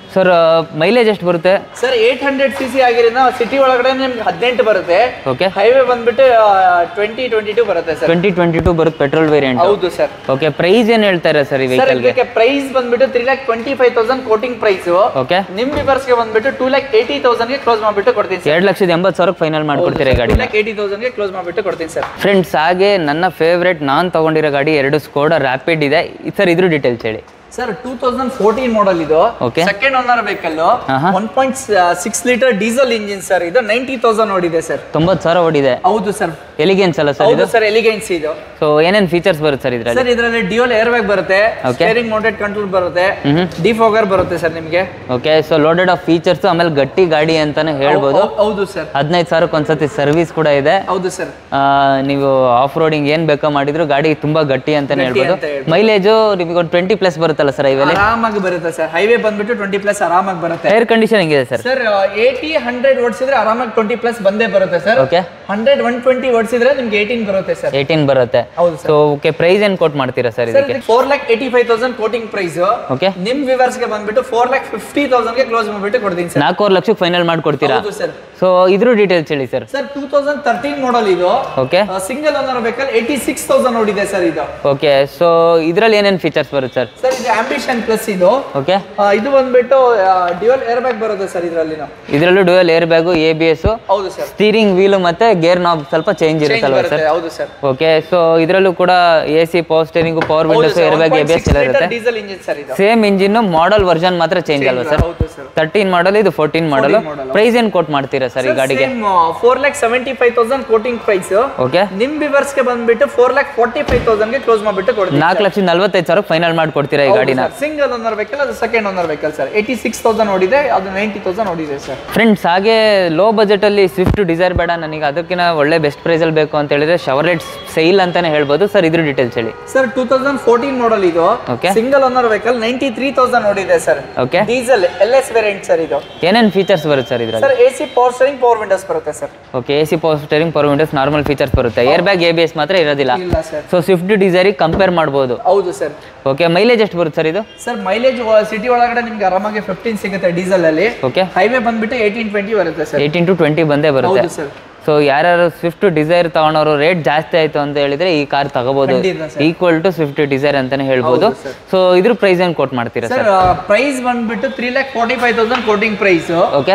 ಸರ್ ಮೈಲೇಜ್ ಎಷ್ಟು ಬರುತ್ತೆ sir eight hundred C C ಆಗಿರೋದ್ರಿಂದ ಸಿಟಿ ಒಳಗಡೆ ನಿಮ್ಗೆ ಹದಿನೆಂಟು ಬರುತ್ತೆ ಓಕೆ ಹೈವೇ ಬಂದ್ಬಿಟ್ಟು ಟ್ವೆಂಟಿ ಟ್ವೆಂಟಿ ಟೂ ಬರುತ್ತೆ ಸರ್ ಟ್ವೆಂಟಿ ಟ್ವೆಂಟಿ ಟೂ ಬರುತ್ತೆ ಪೆಟ್ರೋಲ್ ವೇರಿಯಂಟ್ ಹೌದು ಸರ್ ಓಕೆ ಪ್ರೈಸ್ ಏನು ಹೇಳ್ತಾರೆ ಸರ್ ಈ ಸರ್ ವೆಹಿಕಲ್ಗೆ ಇದಕ್ಕೆ ಪ್ರೈಸ್ ಬಂದ್ಬಿಟ್ಟು three lakh twenty five thousand quoting price okay ನಿಮ್ ವಿವರ್ಸ್ಗೆ ಬಂದ್ಬಿಟ್ಟು ಟೂ ಲ್ಯಾಕ್ ಏಯ್ಟಿ ತೌಸಂಡ್ಗೆ ಕ್ಲೋಸ್ ಮಾಡ್ಬಿಟ್ಟು ಕೊಡ್ತೀನಿ ಸರ್ ಎರಡು ಲಕ್ಷದ ಎಂಬತ್ತು ಸಾವಿರಕ್ಕೆ ಫೈನಲ್ ಮಾಡ್ಕೊಡ್ತೀರಾ ಈ ಟೂ ಗಾಡಿನ ಲ್ಯಾಕ್ ಏಯ್ಟಿ ತೌಸಂಡ್ಗೆ ಕ್ಲೋಸ್ ಮಾಡ್ಬಿಟ್ಟು ಕೊಡ್ತೀನಿ ಸರ್ ಫ್ರೆಂಡ್ಸ್ ಹಾಗೆ ನನ್ನ ಫೇವ್ರೆಟ್ ನಾನು ತಗೊಂಡಿರೋ ಗಾಡಿ ಎರಡು ಸ್ಕೋಡಾ ರ್ಯಾಪಿಡ್ ಇದೆ ಸರ್ ಇದ್ರ ಡೀಟೇಲ್ಸ್ ಹೇಳಿ sir two thousand fourteen model ಇದು Okay. ಸೆಕೆಂಡ್ ಓನರ್ ವೆಹಿಕಲ್ ಆಹಾ. One point six litre diesel engine sir ಇದು ನೈಂಟಿ ತೌಸಂಡ್ ಓಡಿದೆ ಸರ್ ತೊಂಬತ್ತು ಸಾವಿರ ಓಡಿದೆ ಹೌದು ಸರ್ ಎಲಿಗೆನ್ಸ್ ಅಲ್ಲ ಸರ್ ಹೌದು ಇದು ಸರ್ ಎಲಿಗೆನ್ಸ್ ಇದು ಸೊ ಏನೇನು ಫೀಚರ್ಸ್ ಬರುತ್ತೆ ಸರ್ ಇದರಲ್ಲಿ ಸರ್ ಇದರಲ್ಲಿ ಡ್ಯೂಯಲ್ ಏರ್ ಬ್ಯಾಗ್ ಬರುತ್ತೆ Okay. ಸ್ಟೇರಿಂಗ್ ಮೌಂಟೆಡ್ ಕಂಟ್ರೋಲ್ ಬರುತ್ತೆ ಮ್ಹೂ. ಡಿಫೋಗರ್ ಬರುತ್ತೆ ಸರ್ ನಿಮಗೆ okay so loaded of features ಆಮೇಲೆ ಗಟ್ಟಿ ಗಾಡಿ ಅಂತಾನೆ ಹೇಳ್ಬೋದು ಹೌದು ಸರ್ ಹದಿನೈದು ಸಾವಿರಕ್ಕೆ ಒಂದ್ಸತಿ ಸರ್ವಿಸ್ ಕೂಡ ಇದೆ ಹೌದು ಸರ್ ಆ, ನೀವು ಆಫ್ ರೋಡಿಂಗ್ ಏನ್ ಬೇಕೋ ಮಾಡಿದ್ರು ಗಾಡಿ ತುಂಬಾ ಗಟ್ಟಿ ಅಂತಾನೆ ಗಟ್ಟಿ ಹೇಳ್ಬೋದು ಅಂತ ಹೇಳ್ಬೋದು. ಮೈಲೇಜು ನಿಮಗೆ ಒಂದು ಟ್ವೆಂಟಿ ಪ್ಲಸ್ ಬರುತ್ತಲ್ಲ ಸರ್ ಐವಲ್ಲಿ ಆರಾಮಾಗಿ ಬರುತ್ತೆ ಸರ್ ಹೈವೇ ಬಂದ್ಬಿಟ್ಟು ಟ್ವೆಂಟಿ ಪ್ಲಸ್ ಆರಾಮಾಗಿ ಬರುತ್ತೆ ಏರ್ ಕಂಡೀಷನ್ ಹೆಂಗಿದೆ ಸರ್ ಸರ್ ಏಯ್ಟಿ ಹಂಡ್ರೆಡ್ ಓಡಿಸಿದ್ರೆ ಆರಾಮಾಗಿ ಟ್ವೆಂಟಿ ಪ್ಲಸ್ ಬಂದೇ ಬರುತ್ತೆ sir okay hundred one twenty ಓಡಿಸಿದ್ರೆ ನಿಮ್ಗೆ ಏಯ್ಟೀನ್ ಬರುತ್ತೆ ಸರ್ ಏಯ್ಟೀನ್ ಬರುತ್ತೆ ಹೌದು ಸರ್ ಸೊ ಓಕೆ ಪ್ರೈಸ್ ಏನು ಕೊಟ್ ಮಾಡ್ತೀರಾ ಸರ್ ಸರ್ ಇದಕ್ಕೆ four lakh eighty five thousand quoting price okay ನಿಮ್ ವಿವರ್ಸ್ಗೆ ಬಂದ್ಬಿಟ್ಟು ಫೋರ್ ಲ್ಯಾಕ್ ಫಿಫ್ಟಿ ತೌಸಂಡ್ಗೆ ಕ್ಲೋಸ್ ಮಾಡ್ಬಿಟ್ಟು ಕೊಡ್ತೀನಿ ಸರ್ ನಾಲ್ಕೂವರೆ ಲಕ್ಷಕ್ಕೆ ಫೈನಲ್ ಮಾಡ್ಕೊಡ್ತೀರಾ ಹೌದು ಸರ್ ಸೊ ಇದ್ರ ಡೀಟೇಲ್ಸ್ ಹೇಳಿ sir sir two thousand thirteen model ಇದು okay single owner vehicle eighty six thousand ನೋಡಿದೆ ಸರ್ ಇದು ಓಕೆ ಸೊ ಇದರಲ್ಲಿ ಏನೇನು ಫೀಚರ್ಸ್ ಬರುತ್ತೆ ಸರ್ ಸರ್ ಇದು ಆಂಬಿಷನ್ ಪ್ಲಸ್ ಇದು ಓಕೆ ಆ, ಇದು ಬಂದ್ಬಿಟ್ಟು ಡ್ಯುಯಲ್ ಏರ್ ಬ್ಯಾಗ್ ಬರುತ್ತೆ ಸರ್ ಇದರಲ್ಲಿ ಇದರಲ್ಲೂ dual air bag A B S ಹೌದು ಸರ್ ಸ್ಟೀರಿಂಗ್ ವೀಲು ಮತ್ತೆ ಗೇರ್ ನಾಬ್ ಸ್ವಲ್ಪ ಚೇಂಜ್ ಇರುತ್ತಲ್ವಾ ಸರ್ ಬರುತ್ತೆ ಹೌದು ಸರ್ ಓಕೆ ಸೊ ಇದರಲ್ಲೂ ಕೂಡ A C power steering power windows air bag A B S ಎಲ್ಲ ಇರುತ್ತೆ ಡೀಸೆಲ್ ಇಂಜಿನ್ ಸರ್ ಇದು ಸೇಮ್ ಇಂಜಿನ್ ಮಾಡೆಲ್ ವರ್ಷನ್ ಮಾತ್ರ ಚೇಂಜ್ ಅಲ್ವಾ ಸರ್ ಹೌದು ಸರ್ ತರ್ಟೀನ್ ಮಾಡಲ್ ಇದು ಫೋರ್ಟೀನ್ ಮಾಡಲ್ model. ಪ್ರೈಸ್ ಏನು ಕೊಟ್ ಮಾಡ್ತೀರಾ ಸರ್ ಈ ಗಾಡಿಗೆ four lakh seventy five thousand quoting price okay ನಿಮ್ ವಿವರ್ಸ್ಗೆ ಬಂದ್ಬಿಟ್ಟು ಫೋರ್ ಲ್ಯಾಕ್ ಫೋರ್ಟಿ ಫೈವ್ ತೌಸಂಡ್ಗೆ ಕ್ಲೋಸ್ ಮಾಡ್ಬಿಟ್ಟು ಕೊಡ್ತೀನಿ ನಾಲ್ಕು ಲಕ್ಷದ ನಲ್ವತ್ತೈದು ಸಾವಿರ ಫೈನಲ್ ಮಾಡ್ಕೊಡ್ತೀರಾ ಈ ಗಾಡಿನ ಸಿಂಗಲ್ ಓನರ್ ವೆಹಿಕಲ್ ಅದು second owner vehicle sir eighty six thousand ನೋಡಿದೆ ಅದು ನೈಂಟಿ ತೌಸಂಡ್ ನೋಡಿದೆ ಸರ್ ಫ್ರೆಂಡ್ಸ್ ಹಾಗೆ ಲೋ ಬಜೆಟಲ್ಲಿ ಸ್ವಿಫ್ಟ್ ಡಿಸೈರ್ ಬೇಡ ನನಗೆ ಅದಕ್ಕಿಂತ ಒಳ್ಳೆ ಬೆಸ್ಟ್ ಪ್ರೈಸಲ್ಲಿ ಬೇಕು ಅಂತ ಹೇಳಿದ್ರೆ ಶವರ್ಲೆಟ್ ಸೈಲ್ ಅಂತಾನೆ ಹೇಳ್ಬೋದು ಸರ್ ಇದ್ರ ಡೀಟೇಲ್ಸ್ ಹೇಳಿ sir two thousand fourteen model ಇದು Okay. Single owner vehicle ninety three thousand ನೋಡಿದೆ sir okay diesel L S variant sir ಇದು ಏನೇನು ಫೀಚರ್ಸ್ ಬರುತ್ತೆ ಸರ್ ಇದರಲ್ಲಿ sir A C power steering power windows ಬರುತ್ತೆ sir okay A C power steering power windows normal features ಬರುತ್ತೆ air bag A B S ಮಾತ್ರ ಇರೋದಿಲ್ಲ ಇಲ್ಲ sir so Swift ಡಿಸೈರಿಗೆ ಕಂಪೇರ್ ಮಾಡ್ಬೋದು ಹೌದು ಸರ್ ಓಕೆ ಮೈಲೇಜ್ ಎಷ್ಟು ಬರುತ್ತೆ ಸರ್ ಇದು ಸರ್ ಮೈಲೇಜ್ ಸಿಟಿ ಒಳಗಡೆ ನಿಮ್ಗೆ ಆರಾಮಾಗಿ ಫಿಫ್ಟೀನ್ ಸಿಗುತ್ತೆ ಡೀಸೆಲ್ ಅಲ್ಲಿ ಓಕೆ ಹೈವೇ ಬಂದ್ಬಿಟ್ಟು ಏಯ್ಟೀನ್ ಟ್ವೆಂಟಿ ಬರುತ್ತೆ ಸರ್ ಏಯ್ಟೀನ್ ಟು ಟ್ವೆಂಟಿ ಬಂದೇ ಬರುತ್ತೆ ಹೌದು ಸರ್ ಸೊ ಯಾರ್ಯಾರು ಸ್ವಿಫ್ಟ್ ಡಿಸೈರ್ ತಗೊಂಡವರು ರೇಟ್ ಜಾಸ್ತಿ ಆಯ್ತು ಅಂತ ಹೇಳಿದ್ರೆ ಈ ಕಾರ್ ತಗೋಬಹುದು ಖಂಡಿತ sir. Equal to Swift Dzire ಅಂತಾನೆ ಹೇಳ್ಬೋದು ಹೌದು sir. ಸೊ ಇದ್ರ ಪ್ರೈಸ್ ಏನು ಕೊಟ್ ಮಾಡ್ತೀರಾ ಸರ್ ಸರ್ ಪ್ರೈಸ್ ಬಂದ್ಬಿಟ್ಟು three lakh forty five thousand quoting price okay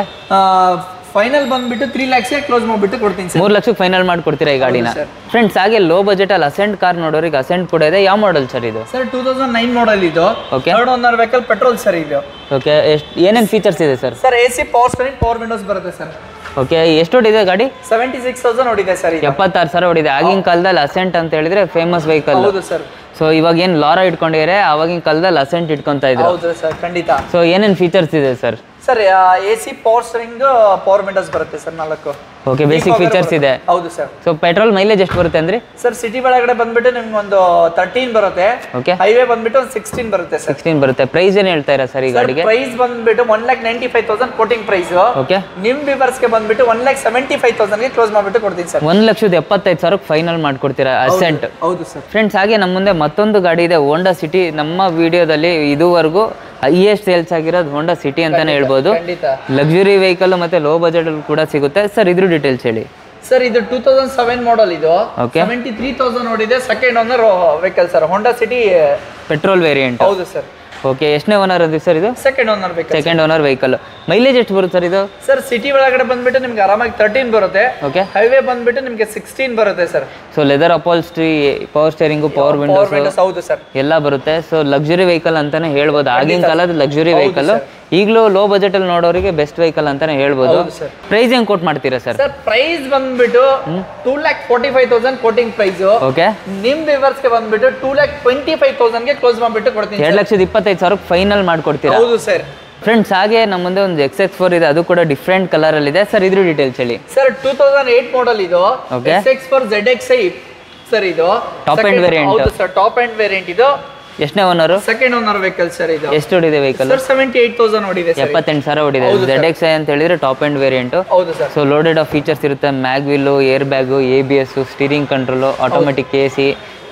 final ಬಂದ್ಬಿಟ್ಟು ತ್ರೀ ಲ್ಯಾಕ್ಸ್ಗೆ ಕ್ಲೋಸ್ ಮಾಡ್ಬಿಟ್ಟು ಕೊಡ್ತೀನಿ ಸರ್ ಮೂರು ಲಕ್ಷಕ್ಕೆ ಫೈನಲ್ ಮಾಡ್ಕೊಡ್ತೀರಾ ಈ ಗಾಡಿನ sir. ಫ್ರೆಂಡ್ಸ್ ಹಾಗೆ ಲೋ ಬಜೆಟ್ ಅಲ್ಲಿ ಅಸೆಂಟ್ ಕಾರ್ ನೋಡೋರಿಗೆ ಅಸೆಂಟ್ ಕೂಡ ಇದೆ ಯಾವ ಮಾಡೆಲ್ ಸರ್ ಇದು sir two thousand nine model ಇದು Okay. Third owner vehicle petrol sir ಇದು ಓಕೆ ಎಷ್ಟು ಏನೇನು ಫೀಚರ್ಸ್ ಇದೆ sir sir A C power steering power windows ಬರುತ್ತೆ ಸರ್ ಓಕೆ ಎಷ್ಟು ಹೊಡಿದೆ ಗಾಡಿ ಸೆವೆಂಟಿ ಸಿಕ್ಸ್ ತೌಸಂಡ್ ನೋಡಿದೆ ಸರ್ ಇದು ಎಪ್ಪತ್ತಾರು ಸಾವಿರ ಹೊಡಿದೆ ಆಗಿನ ಕಾಲದಲ್ಲಿ ಅಸೆಂಟ್ ಅಂತ ಹೇಳಿದ್ರೆ ಫೇಮಸ್ ವೆಹಿಕಲ್ ಹೌದು ಸರ್ ಸೊ ಇವಾಗ ಏನು ಲಾರ ಇಟ್ಕೊಂಡಿದ್ದಾರೆ ಅವಾಗಿನ ಕಾಲದಲ್ಲಿ ಅಸೆಂಟ್ ಇಟ್ಕೊಂತ ಇದ್ರು ಹೌದು ಸರ್ ಖಂಡಿತ ಸೊ ಏನೇನು ಫೀಚರ್ಸ್ ಇದೆ sir sir A C power steering power windows ಬರುತ್ತೆ ಸರ್ ನಾಲ್ಕು ಓಕೆ ಬೇಸಿಕ್ ಫೀಚರ್ಸ್ ಇದೆ ಹೌದು ಸರ್ ಸೊ ಪೆಟ್ರೋಲ್ ಮೈಲೇಜ್ ಎಷ್ಟು ಬರುತ್ತೆ ಅಂದ್ರೆ ಸರ್ ಸಿಟಿ ಒಳಗಡೆ ಬಂದ್ಬಿಟ್ಟು ನಿಮ್ಗೆ ಒಂದು ತರ್ಟೀನ್ ಬರುತ್ತೆ ಓಕೆ ಹೈವೇ ಬಂದ್ಬಿಟ್ಟು ಒಂದು ಸಿಕ್ಸ್ಟೀನ್ ಬರುತ್ತೆ ಸರ್ ಸಿಕ್ಸ್ಟೀನ್ ಬರುತ್ತೆ ಪ್ರೈಸ್ ಏನು ಹೇಳ್ತಾ ಇರಾ ಸರ್ ಈ ಗಾಡಿಗೆ ಪ್ರೈಸ್ ಬಂದ್ಬಿಟ್ಟು one lakh ninety five thousand quoting price okay ನಿಮ್ ವಿವರ್ಸ್ಗೆ ಬಂದ್ಬಿಟ್ಟು ಒನ್ ಲ್ಯಾಕ್ ಸೆವೆಂಟಿ ಫೈವ್ ತೌಸಂಡ್ಗೆ ಕ್ಲೋಸ್ ಮಾಡ್ಬಿಟ್ಟು ಕೊಡ್ತೀನಿ ಸರ್ ಒಂದು ಲಕ್ಷದ ಎಪ್ಪತ್ತೈದು ಸಾವಿರಕ್ಕೆ ಫೈನಲ್ ಮಾಡ್ಕೊಡ್ತೀರಾ ಅಸೆಂಟ್ ಹೌದು ಸರ್ ಫ್ರೆಂಡ್ಸ್ ಹಾಗೆ ನಮ್ಮ ಮುಂದೆ ಮತ್ತೊಂದು ಗಾಡಿ ಇದೆ ಹೋಂಡಾ ಸಿಟಿ ನಮ್ಮ ವಿಡಿಯೋದಲ್ಲಿ ಇದುವರೆಗೂ ಹೈಯೆಸ್ಟ್ ಸೇಲ್ಸ್ ಆಗಿರೋದು ಹೋಂಡಾ ಸಿಟಿ ಅಂತಾನೆ ಹೇಳ್ಬೋದು ಖಂಡಿತ ಲಕ್ಸುರಿ ವೆಹಿಕಲ್ ಮತ್ತೆ ಲೋ ಬಜೆಟ್ ಕೂಡ ಸಿಗುತ್ತೆ ಸರ್ ಇದ್ರ ಡೀಟೇಲ್ಸ್ ಹೇಳಿ ಸರ್ ಇದು ಟೂ ತೌಸಂಡ್ ಸೆವೆನ್ ಮಾಡಲ್ ಇದು Okay. ಸೆವೆಂಟಿ ತ್ರೀ ತೌಸಂಡ್ ನೋಡಿದೆ second owner vehicle sir Honda City petrol variant ಹೌದು ಸರ್ ಓಕೆ ಎಷ್ಟನೇ ಓನರ್ ಅದು ಸರ್ ಇದು second owner vehicle second owner vehicle mileage ಎಷ್ಟು ಬರುತ್ತೆ ಸರ್ ಇದು ಸರ್ ಸಿಟಿ ಒಳಗಡೆ ಬಂದ್ಬಿಟ್ಟು ನಿಮ್ಗೆ ಆರಾಮಾಗಿ ತರ್ಟೀನ್ ಬರುತ್ತೆ ಓಕೆ ಹೈವೇ ಬಂದ್ಬಿಟ್ಟು ನಿಮ್ಗೆ ಸಿಕ್ಸ್ಟೀನ್ ಬರುತ್ತೆ sir so leather upholstery power steering power power windows windows ಹೌದು ಸರ್ ಎಲ್ಲ ಬರುತ್ತೆ ಸೊ ಲಕ್ಸುರಿ ವೆಹಿಕಲ್ ಅಂತಾನೆ ಹೇಳ್ಬೋದು ಆಗಿನ ಕಾಲದ ಲಕ್ಸುರಿ ವೆಹಿಕಲ್ ಈಗಲೂ ಲೋ ಬಜೆಟ್ ಅಲ್ಲಿ ನೋಡೋರಿಗೆ ಬೆಸ್ಟ್ ವೆಹಿಕಲ್ ಅಂತಾನೆ ಹೇಳ್ಬೋದು ಹೌದು ಸರ್ ಪ್ರೈಸ್ ಹೆಂಗ್ ಕೊಟ್ ಮಾಡ್ತೀರಾ ಸರ್ ಸರ್ ಪ್ರೈಸ್ ಬಂದ್ಬಿಟ್ಟು two lakh forty five thousand quoting price okay ನಿಮ್ ವಿವರ್ಸ್ಗೆ ಬಂದ್ಬಿಟ್ಟು ಟೂ ಲ್ಯಾಕ್ ಟ್ವೆಂಟಿ ಫೈವ್ ತೌಸಂಡ್ಗೆ ಕ್ಲೋಸ್ ಮಾಡ್ಬಿಟ್ಟು ಕೊಡ್ತೀನಿ ಎರಡು ಲಕ್ಷದ ಇಪ್ಪತ್ತೈದು ಸಾವಿರಕ್ಕೆ ಫೈನಲ್ ಮಾಡ್ಕೊಡ್ತೀರಾ ಹೌದು ಸರ್ ಫ್ರೆಂಡ್ಸ್ ಹಾಗೆ ನಮ್ಮ ಮುಂದೆ ಒಂದು ಎಕ್ಸ್ ಎಕ್ಸ್ ಫೋರ್ ಇದೆ ಅದು ಕೂಡ ಡಿಫ್ರೆಂಟ್ ಕಲರ್ ಅಲ್ಲಿ ಇದೆ ಸರ್ ಇದ್ರ ಡೀಟೇಲ್ಸ್ ಹೇಳಿ sir two thousand eight model ಇದು Okay. X X four Z X I sir ಇದು Top end Second- variant. ಹೌದು ಸರ್ ಟಾಪ್ ಅಂಡ್ ವೇರಿಯಂಟ್ ಇದು ಎಷ್ಟನೇ owner second owner vehicle sir ಇದು ಎಷ್ಟು ಹೊಡಿದೆ vehicle sir seventy eight thousand ನೋಡಿದೆ sir ಎಪ್ಪತ್ತೆಂಟು ಸಾವಿರ ಹೊಡಿದೆ ಜೆಡ್ ಎಕ್ಸ್ ಐ ಅಂತ ಹೇಳಿದ್ರೆ ಟಾಪ್ ಅಂಡ್ ವೇರಿಯಂಟು ಹೌದು sir so loaded of features ಇರುತ್ತೆ mag wheel air bag A B S steering control automatic A C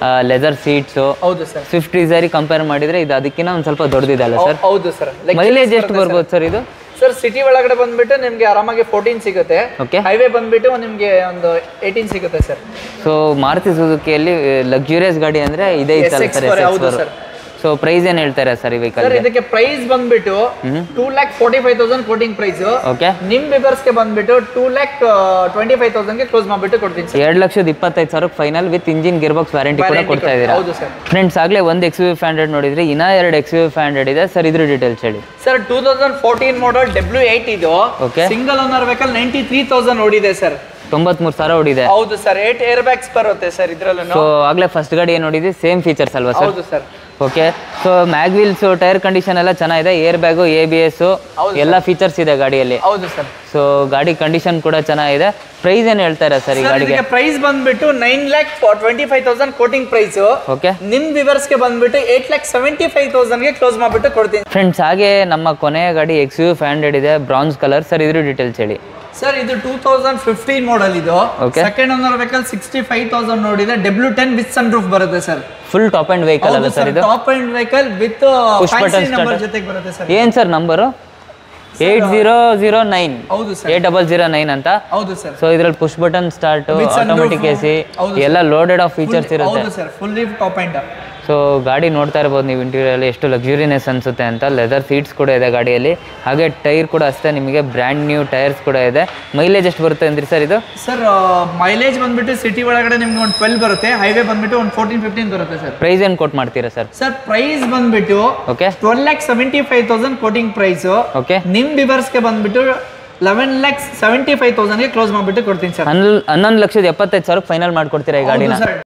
leather seats ಹೌದು sir Swift Dzire compare ಮಾಡಿದ್ರೆ ಇದು ಅದಕ್ಕಿಂತ ಒಂದು ಸ್ವಲ್ಪ ದೊಡ್ಡದಿದೆ ಅಲ್ಲ ಸರ್ ಹೌದು ಸರ್ ಮೈಲೇಜ್ ಎಷ್ಟು ಬರ್ಬೋದು ಸರ್ ಇದು ಸರ್ ಸಿಟಿ ಒಳಗಡೆ ಬಂದ್ಬಿಟ್ಟು ನಿಮ್ಗೆ ಆರಾಮಾಗಿ ಫೋರ್ಟೀನ್ ಸಿಗುತ್ತೆ ಓಕೆ ಹೈವೇ ಬಂದ್ಬಿಟ್ಟು ನಿಮ್ಗೆ ಒಂದು ಏಯ್ಟೀನ್ ಸಿಗುತ್ತೆ ಸರ್ ಸೊ ಮಾರುತಿ ಸುಜುಕಿಯಲ್ಲಿ ಲಕ್ಸುರಿಯಸ್ ಗಾಡಿ ಅಂದ್ರೆ ಇದೇ ಇತ್ತಲ್ಲ SX ಸರ್ ಹೌದು sir. ಸೊ ಪ್ರೈಸ್ ಏನು ಹೇಳ್ತಾರೆ ಸರ್ ಈ ವೆಹಿಕಲ್ ಸರ್ ಇದಕ್ಕೆ ಪ್ರೈಸ್ ಬಂದ್ಬಿಟ್ಟು two lakh forty five thousand quoting price okay ನಿಮ್ ವಿವರ್ಸ್ಗೆ ಬಂದ್ಬಿಟ್ಟು ಟೂ ಲ್ಯಾಕ್ ಟ್ವೆಂಟಿ ಫೈವ್ ತೌಸಂಡ್ಗೆ ಕ್ಲೋಸ್ ಮಾಡ್ಬಿಟ್ಟು ಕೊಡ್ತೀನಿ ಸರ್ ಎರಡು ಲಕ್ಷದ ಇಪ್ಪತ್ತೈದು ಸಾವಿರಕ್ಕೆ final with engine gear box warranty ಕೂಡ ಕೊಡ್ತಾ ಇದ್ದೀರಾ ಹೌದು ಸರ್ ಫ್ರೆಂಡ್ಸ್ ಆಗಲೇ ಒಂದು ಎಕ್ಸ್ ಯು ಫೈವ್ ಹಂಡ್ರೆಡ್ ನೋಡಿದ್ರೆ ಇನ್ನ ಎರಡು ಎಕ್ಸ್ ಯು ಫೈವ್ ಹಂಡ್ರೆಡ್ ಇದೆ ಸರ್ ಇದ್ರ ಡೀಟೇಲ್ಸ್ ಹೇಳಿ sir two thousand fourteen model W eight ಇದು Okay. Single owner vehicle ninety three thousand ಓಡಿದೆ ಸರ್ ತೊಂಬತ್ಮೂರು ಸಾವಿರ ಹೊಡಿದೆ ಹೌದು ಸರ್ ಏಟ್ ಏರ್ ಬ್ಯಾಗ್ಸ್ ಬರುತ್ತೆ ಸರ್ ಇದ್ರಲ್ಲೂ ಸೊ ಆಗಲೇ ಫಸ್ಟ್ ಗಾಡಿ ಏನು ನೋಡಿದ್ವಿ ಸೇಮ್ ಫೀಚರ್ಸ್ ಅಲ್ವಾ ಸರ್ ಹೌದು sir okay so mag wheels tyre condition ಎಲ್ಲ ಚೆನ್ನಾಗಿದೆ air bag A B S ಎಲ್ಲ ಫೀಚರ್ಸ್ ಇದೆ ಗಾಡಿಯಲ್ಲಿ ಹೌದು ಸರ್ ಸೊ ಗಾಡಿ ಕಂಡೀಷನ್ ಕೂಡ ಚೆನ್ನಾಗಿದೆ ಪ್ರೈಸ್ ಏನು ಹೇಳ್ತಾರೆ ಸರ್ ಈ ಸರ್ ಗಾಡಿಗೆ ಇದಕ್ಕೆ ಪ್ರೈಸ್ ಬಂದ್ಬಿಟ್ಟು nine lakh twenty five thousand quoting price okay ನಿಮ್ ವಿವರ್ಸ್ಗೆ ಬಂದ್ಬಿಟ್ಟು ಏಟ್ ಲ್ಯಾಕ್ ಸೆವೆಂಟಿ ಫೈವ್ ತೌಸಂಡ್ಗೆ ಕ್ಲೋಸ್ ಮಾಡ್ಬಿಟ್ಟು ಕೊಡ್ತೀನಿ ಫ್ರೆಂಡ್ಸ್ ಹಾಗೆ ನಮ್ಮ ಕೊನೆಯ ಗಾಡಿ ಎಕ್ಸ್ ಯು ಫೈವ್ ಹಂಡ್ರೆಡ್ ಇದೆ ಬ್ರಾನ್ಸ್ ಕಲರ್ ಸರ್ ಇದ್ರ ಡೀಟೇಲ್ಸ್ ಹೇಳಿ ಸರ್ ಇದು ಟೂ ತೌಸಂಡ್ ಫಿಫ್ಟೀನ್ ಮಾಡಲ್ ಇದು Okay. Second owner vehicle sixty five thousand ನೋಡಿದೆ W ten with sunroof ಬರುತ್ತೆ sir full top end vehicle ಅಲ್ಲ ಸರ್ ಇದು top end vehicle with Push button number starter. ಜೊತೆಗೆ ಬರುತ್ತೆ sir ಏನು sir number eight zero zero nine ಹೌದು sir eight double zero nine ಅಂತ ಹೌದು sir so ಇದ್ರಲ್ಲಿ push button start With sunroof. Automatic A C ಹೌದು ಎಲ್ಲ ಲೋಡೆಡ್ ಆಫ್ ಫೀಚರ್ಸ್ ಇರುತ್ತೆ ಹೌದು sir fully top end so ಗಾಡಿ ನೋಡ್ತಾ ಇರ್ಬೋದು ನೀವು ಇಂಟೀರಿಯರ್ ಎಷ್ಟು ಲಕ್ಸುರಿನೆಸ್ ಅನ್ಸುತ್ತೆ ಅಂತ ಲೆದರ್ ಸೀಟ್ಸ್ ಕೂಡ ಇದೆ ಗಾಡಿಯಲ್ಲಿ ಹಾಗೆ ಟೈರ್ ಕೂಡ ಅಷ್ಟೇ ನಿಮಗೆ ಬ್ರ್ಯಾಂಡ್ ನ್ಯೂ ಟೈರ್ಸ್ ಕೂಡ ಇದೆ ಮೈಲೇಜ್ ಎಷ್ಟು ಬರುತ್ತೆ ಅಂದ್ರಿ ಸರ್ ಇದು ಸರ್ ಮೈಲೇಜ್ ಬಂದ್ಬಿಟ್ಟು ಸಿಟಿ ಒಳಗಡೆ ನಿಮ್ಗೆ ಒಂದು ಟ್ವೆಲ್ ಬರುತ್ತೆ ಹೈವೇ ಬಂದ್ಬಿಟ್ಟು ಒಂದು ಫೋರ್ಟೀನ್ ಫಿಫ್ಟೀನ್ ಬರುತ್ತೆ ಸರ್ ಪ್ರೈಸ್ ಏನು ಕೊಟ್ಟು ಮಾಡ್ತೀರಾ ಸರ್ ಸರ್ ಪ್ರೈಸ್ ಬಂದ್ಬಿಟ್ಟು okay twelve lakh seventy five thousand quoting price okay ನಿಮ್ ವಿವರ್ಸ್ಗೆ ಬಂದ್ಬಿಟ್ಟು ಲೆವೆನ್ ಲ್ಯಾಕ್ ಸೆವೆಂಟಿ ಫೈವ್ ತೌಸಂಡ್ಗೆ ಕ್ಲೋಸ್ ಮಾಡ್ಬಿಟ್ಟು ಕೊಡ್ತೀನಿ ಸರ್ ಹನ್ನೊಂದು ಹನ್ನೊಂದು ಲಕ್ಷದ ಎಪ್ಪತ್ತೈದು ಸಾವಿರ ಫೈನಲ್ ಮಾಡ್ಕೊಡ್ತೀರಾ ಈ ಗಾಡಿನ ಸರ್